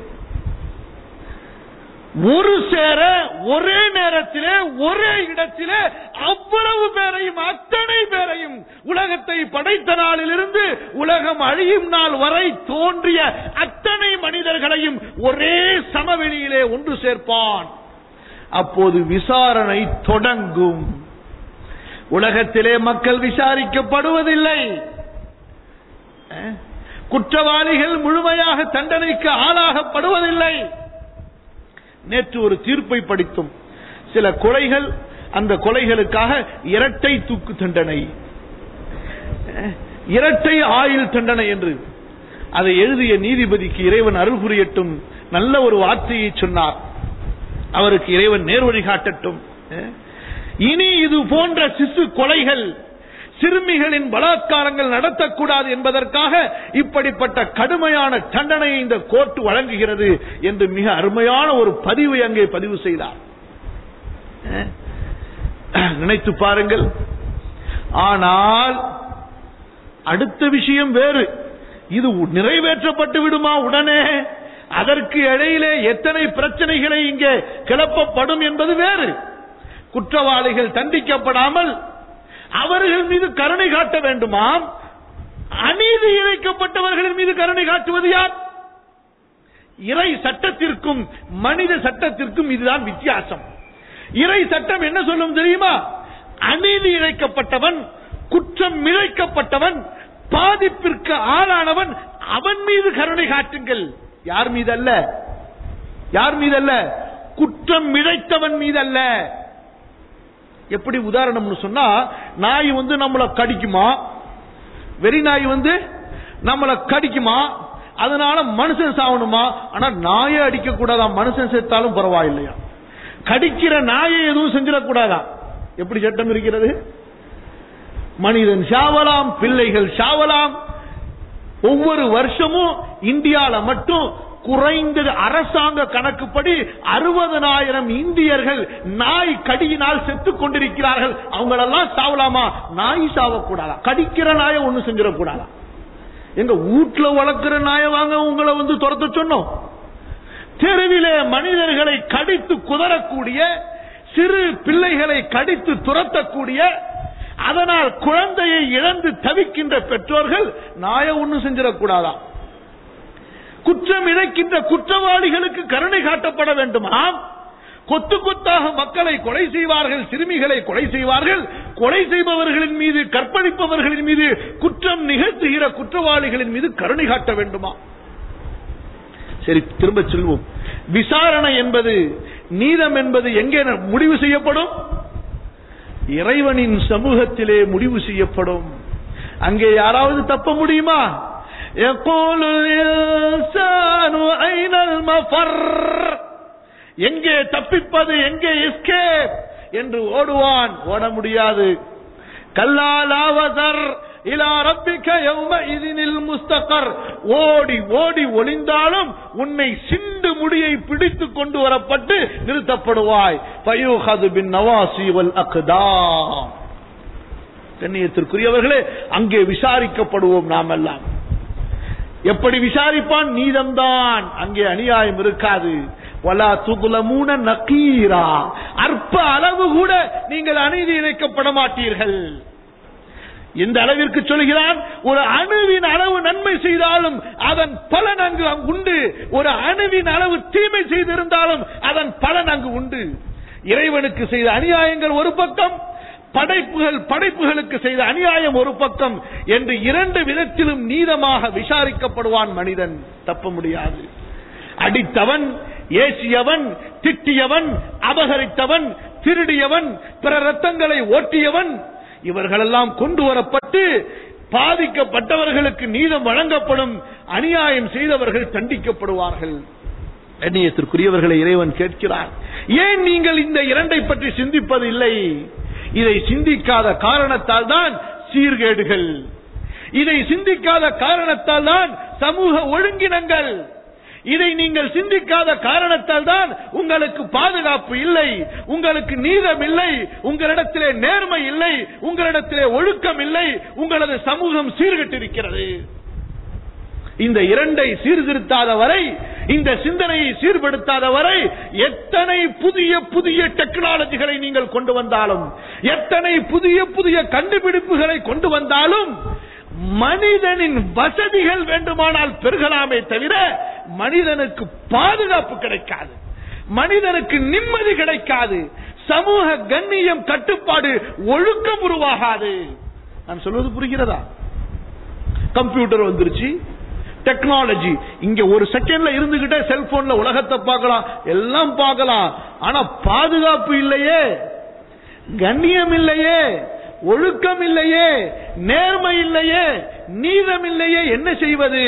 ஒரு சேர ஒரே நேரத்திலே ஒரே இடத்திலே அவ்வளவு பேரையும் அத்தனை பேரையும் உலகத்தை படைத்த நாளிலிருந்து உலகம் அழியும் நாள் வரை தோன்றிய அத்தனை மனிதர்களையும் ஒரே சமவெளியிலே ஒன்று சேர்ப்பான் அப்போது விசாரணை தொடங்கும் உலகத்திலே மக்கள் விசாரிக்கப்படுவதில்லை அஹ், குற்றவாளிகள் முழுமையாக தண்டனைக்கு ஆளாகப்படுவதில்லை நேற்று ஒரு தீர்ப்பை படித்தோம் சில கொலைகள் அந்த கொலைகளுக்காக இரட்டை தூக்கு தண்டனை அஹ், இரட்டை ஆயுள் தண்டனை என்று அதை எழுதிய நீதிபதிக்கு இறைவன் அருள் புரியட்டும் நல்ல ஒரு வார்த்தையை சொன்னார் அவருக்கு இறைவன் நேர்வழி காட்டட்டும் அஹ், இனி இது போன்ற சிசு கொலைகள் சிறுமிகளின் பலாத்காரங்கள் நடத்தக்கூடாது என்பதற்காக இப்படிப்பட்ட கடுமையான தண்டனையை இந்த கோர்ட் வழங்குகிறது என்று மிக அருமையான ஒரு பதிவை அங்கே பதிவு செய்தார் அஹ், நினைத்து பாருங்கள் ஆனால் அடுத்த விஷயம் வேறு இது நிறைவேற்றப்பட்டு விடுமா உடனே அதற்கு இடையிலே எத்தனை பிரச்சனைகளை இங்கே கிளப்பப்படும் என்பது வேறு குற்றவாளிகள் தண்டிக்கப்படாமல் அவர்கள் மீது கருணை காட்ட வேண்டுமாம் அநீதி இழைக்கப்பட்டவர்களின் மீது கருணை காட்டுவது யார் இறை சட்டத்திற்கும் மனித சட்டத்திற்கும் இதுதான் வித்தியாசம் இறை சட்டம் என்ன சொல்லும் தெரியுமா அநீதி இழைக்கப்பட்டவன் குற்றம் இழைக்கப்பட்டவன் பாதிப்பிற்கு ஆளானவன் அவன் மீது கருணை காட்டுங்கள் யார் மீது அல்ல யார் மீது அல்ல குற்றம் இழைத்தவன் மீது அல்ல எப்படி உதாரணம்னு சொன்னா நாய் வந்து நம்மள கடிக்குமா வெறி நாய் வந்து நம்மளை கடிக்குமா அதனால மனுஷன் சாவணுமா ஆனா நாயை அடிக்க கூடாதா மனுஷன் செத்தாலும் பரவாயில்லையா கடிக்கிற நாயை எதுவும் செஞ்சிடக்கூடாதா எப்படி சட்டம் இருக்கிறது மனிதன் சாவலாம் பிள்ளைகள் சாவலாம் ஒவ்வொரு வருஷமும் இந்தியால மட்டும் குறைந்தது அரசாங்க கணக்குப்படி அறுபதனாயிரம் இந்தியர்கள் நாய் கடியினால் செத்துக் கொண்டிருக்கிறார்கள் அவங்களெல்லாம் சாவலாமா நாய் சாவக்கூடாதா கடிக்கிற நாயை ஒண்ணு செஞ்சிடக்கூடாதா எங்க வீட்டுல வளர்க்கிற நாயை வாங்க உங்களை வந்து துரத்த சொன்னோம் தெருவிலே மனிதர்களை கடித்து குதறக்கூடிய சிறு பிள்ளைகளை கடித்து துரத்தக்கூடிய அதனால் குழந்தையை இழந்து தவிக்கின்ற பெற்றோர்கள் நாய ஒண்ணும் செஞ்சிடக்கூடாதா குற்றம் இழைக்கின்ற குற்றவாளிகளுக்கு கருணை காட்டப்பட வேண்டுமா கொத்து கொத்தாக மக்களை கொலை செய்வார்கள் சிறுமிகளை கொலை செய்வார்கள் கொலை செய்பவர்களின் மீது கற்பழிப்பவர்களின் மீது குற்றம் நிகழ்த்துகிற குற்றவாளிகளின் மீது கருணை காட்ட வேண்டுமா சரி திரும்ப செல்வோம் விசாரணை என்பது நீதம் என்பது எங்கே முடிவு செய்யப்படும் இறைவனின் சமூகத்திலே முடிவு செய்யப்படும் அங்கே யாராவது தப்ப முடியுமா يقول الإنسان أين المفر எங்கே தப்பிப்பது எங்கே எஸ்கேப் என்று ஓடுவான் ஓட முடியாது கல்லாலாவதர் இலா ரப்பிக்க யௌம இதினில் முஸ்தகர் ஓடி ஓடி ஒளிந்தாலும் உன்னை சிண்டு முடியை பிடித்து கொண்டு வரப்பட்டு நிறுத்தப்படுவாய் பயூஹது பின் நவாசி வல் அக்தாம் கண்ணியத்திற்குரியவர்களே அங்கே விசாரிக்கப்படுவோம் நாம் எல்லாம் எப்படி விசாரிப்பான் நீதம்தான் அங்கே அநியாயம் இருக்காது வலா துகுலமூன நக்கீரா அற்ப அளவு கூட நீங்கள் அநீதி இழைக்கப்பட மாட்டீர்கள் எந்த அளவிற்கு சொல்கிறான் ஒரு அணுவின் அளவு நன்மை செய்தாலும் அதன் பலன் அங்கு உண்டு ஒரு அணுவின் அளவு தீமை செய்திருந்தாலும் அதன் பலன் அங்கு உண்டு இறைவனுக்கு செய்த அநியாயங்கள் ஒரு பக்கம் படைப்புகள் படைப்புகளுக்கு செய்த அநியாயம் ஒரு பக்கம் என்று இரண்டு விதத்திலும் நீதமாக விசாரிக்கப்படுவான் மனிதன் தப்ப முடியாது அடித்தவன் ஏசியவன் திட்டியவன் அபகரித்தவன் திருடியவன் பிற ரத்தங்களை ஓட்டியவன் இவர்களெல்லாம் கொண்டு வரப்பட்டு பாதிக்கப்பட்டவர்களுக்கு நீதம் வழங்கப்படும் அநியாயம் செய்தவர்கள் தண்டிக்கப்படுவார்கள் கண்ணியத்திற்குரியவர்களை இறைவன் கேட்கிறார் ஏன் நீங்கள் இந்த இரண்டை பற்றி சிந்திப்பது இல்லை இதை சிந்திக்காத காரணத்தால் தான் சீர்கேடுகள் இதை சிந்திக்காத காரணத்தால் தான் சமூக ஒழுங்கினங்கள் இதை நீங்கள் சிந்திக்காத காரணத்தால் தான் உங்களுக்கு பாதுகாப்பு இல்லை உங்களுக்கு நீதம் இல்லை உங்களிடத்திலே நேர்மை இல்லை உங்களிடத்திலே ஒழுக்கம் இல்லை உங்களது சமூகம் சீர்கெட்டிருக்கிறது இந்த இரண்டை சீர்திருத்தாத வரை இந்த சிந்தனையை சீர்படுத்தாத வரை எத்தனை புதிய புதிய டெக்னாலஜிகளை நீங்கள் கொண்டு வந்தாலும் எத்தனை புதிய புதிய கண்டுபிடிப்புகளை கொண்டு வந்தாலும் மனிதனின் வசதிகள் வேண்டுமானால் பெருகலாமே தவிர மனிதனுக்கு பாதுகாப்பு கிடைக்காது மனிதனுக்கு நிம்மதி கிடைக்காது சமூக கண்ணியம் கட்டுப்பாடு ஒழுக்கம் உருவாகாது நான் சொல்வது புரிகிறதா கம்ப்யூட்டர் வந்துருச்சு டெக்னாலஜி இங்க ஒரு செகண்ட்ல இருந்துகிட்டே செல்போன்ல உலகத்தை பார்க்கலாம் எல்லாம் பார்க்கலாம் ஆனா பாதுகாப்பு இல்லையே கண்ணியம் இல்லையே ஒழுக்கம் இல்லையே நேர்மை இல்லையே நீதம் இல்லையே என்ன செய்வது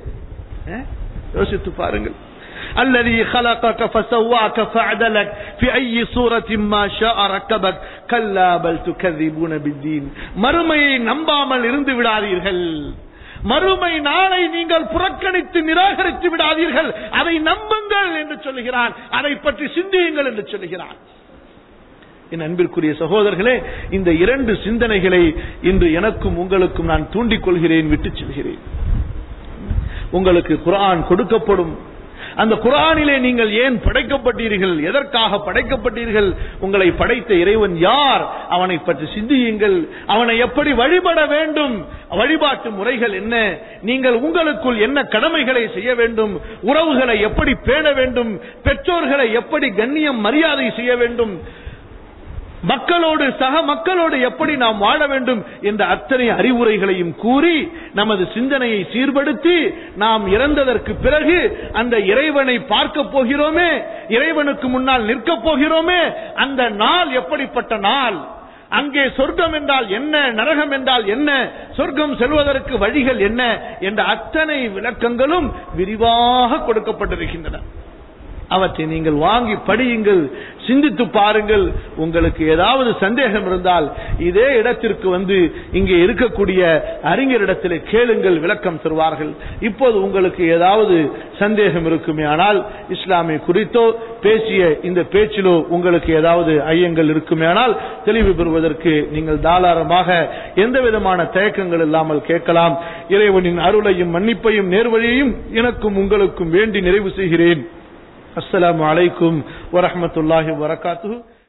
யோசித்து பாருங்கள் الذي خلقك فسواك فعدلك في أي صورة ما شاء ركبك كلا بل تكذبون بالدين மறுமையை நம்பாமல் இருந்து விடாதீர்கள் மறுமை நாளை நீங்கள் புறக்கணித்து நிராகரித்து விடாதீர்கள் அதை நம்புங்கள் என்று சொல்லுகிறான் அதை பற்றி சிந்தியுங்கள் என்று சொல்லுகிறான் என் அன்பிற்குரிய சகோதரர்களே இந்த இரண்டு சிந்தனைகளை இன்று எனக்கும் உங்களுக்கும் நான் தூண்டிக் கொள்கிறேன் விட்டுச் செல்கிறேன் உங்களுக்கு குரான் கொடுக்கப்படும் அந்த குரானிலே நீங்கள் ஏன் படைக்கப்பட்டீர்கள் எதற்காக படைக்கப்பட்டீர்கள் உங்களை படைத்த இறைவன் யார் அவனை பற்றி சிந்தியுங்கள் அவனை எப்படி வழிபட வேண்டும் வழிபாட்டு முறைகள் என்ன நீங்கள் உங்களுக்குள் என்ன கடமைகளை செய்ய வேண்டும் உறவுகளை எப்படி பேண வேண்டும் பெற்றோர்களை எப்படி கண்ணியம் மரியாதை செய்ய வேண்டும் மக்களோடு சக மக்களோடு எப்படி நாம் வாழ வேண்டும் என்ற அத்தனை அறிவுரைகளையும் கூறி நமது சிந்தனையை சீர்படுத்தி நாம் இறந்ததற்கு பிறகு அந்த இறைவனை பார்க்க போகிறோமே இறைவனுக்கு முன்னால் நிற்கப் போகிறோமே அந்த நாள் எப்படிப்பட்ட நாள் அங்கே சொர்க்கம் என்றால் என்ன நரகம் என்றால் என்ன சொர்க்கம் செல்வதற்கு வழிகள் என்ன என்ற அத்தனை விளக்கங்களும் விரிவாக கொடுக்கப்பட்டிருக்கின்றன அவற்றை நீங்கள் வாங்கி படியுங்கள் சிந்தித்து பாருங்கள் உங்களுக்கு ஏதாவது சந்தேகம் இருந்தால் இதே இடத்திற்கு வந்து இங்கே இருக்கக்கூடிய அறிஞரிடத்தில் கேளுங்கள் விளக்கம் தருவார்கள் இப்போது உங்களுக்கு ஏதாவது சந்தேகம் இருக்குமே ஆனால் இஸ்லாமை குறித்தோ பேசிய இந்த பேச்சிலோ உங்களுக்கு ஏதாவது ஐயங்கள் இருக்குமே ஆனால் தெளிவு பெறுவதற்கு நீங்கள் தாராளமாக எந்த விதமான தயக்கங்கள் இல்லாமல் கேட்கலாம் இறைவனின் அருளையும் மன்னிப்பையும் நேர்வழியையும் எனக்கும் உங்களுக்கும் வேண்டி நிறைவு செய்கிறேன் அஸ்ஸலாமு அலைக்கும் வரஹ்மத்துல்லாஹி வரகாத்துஹு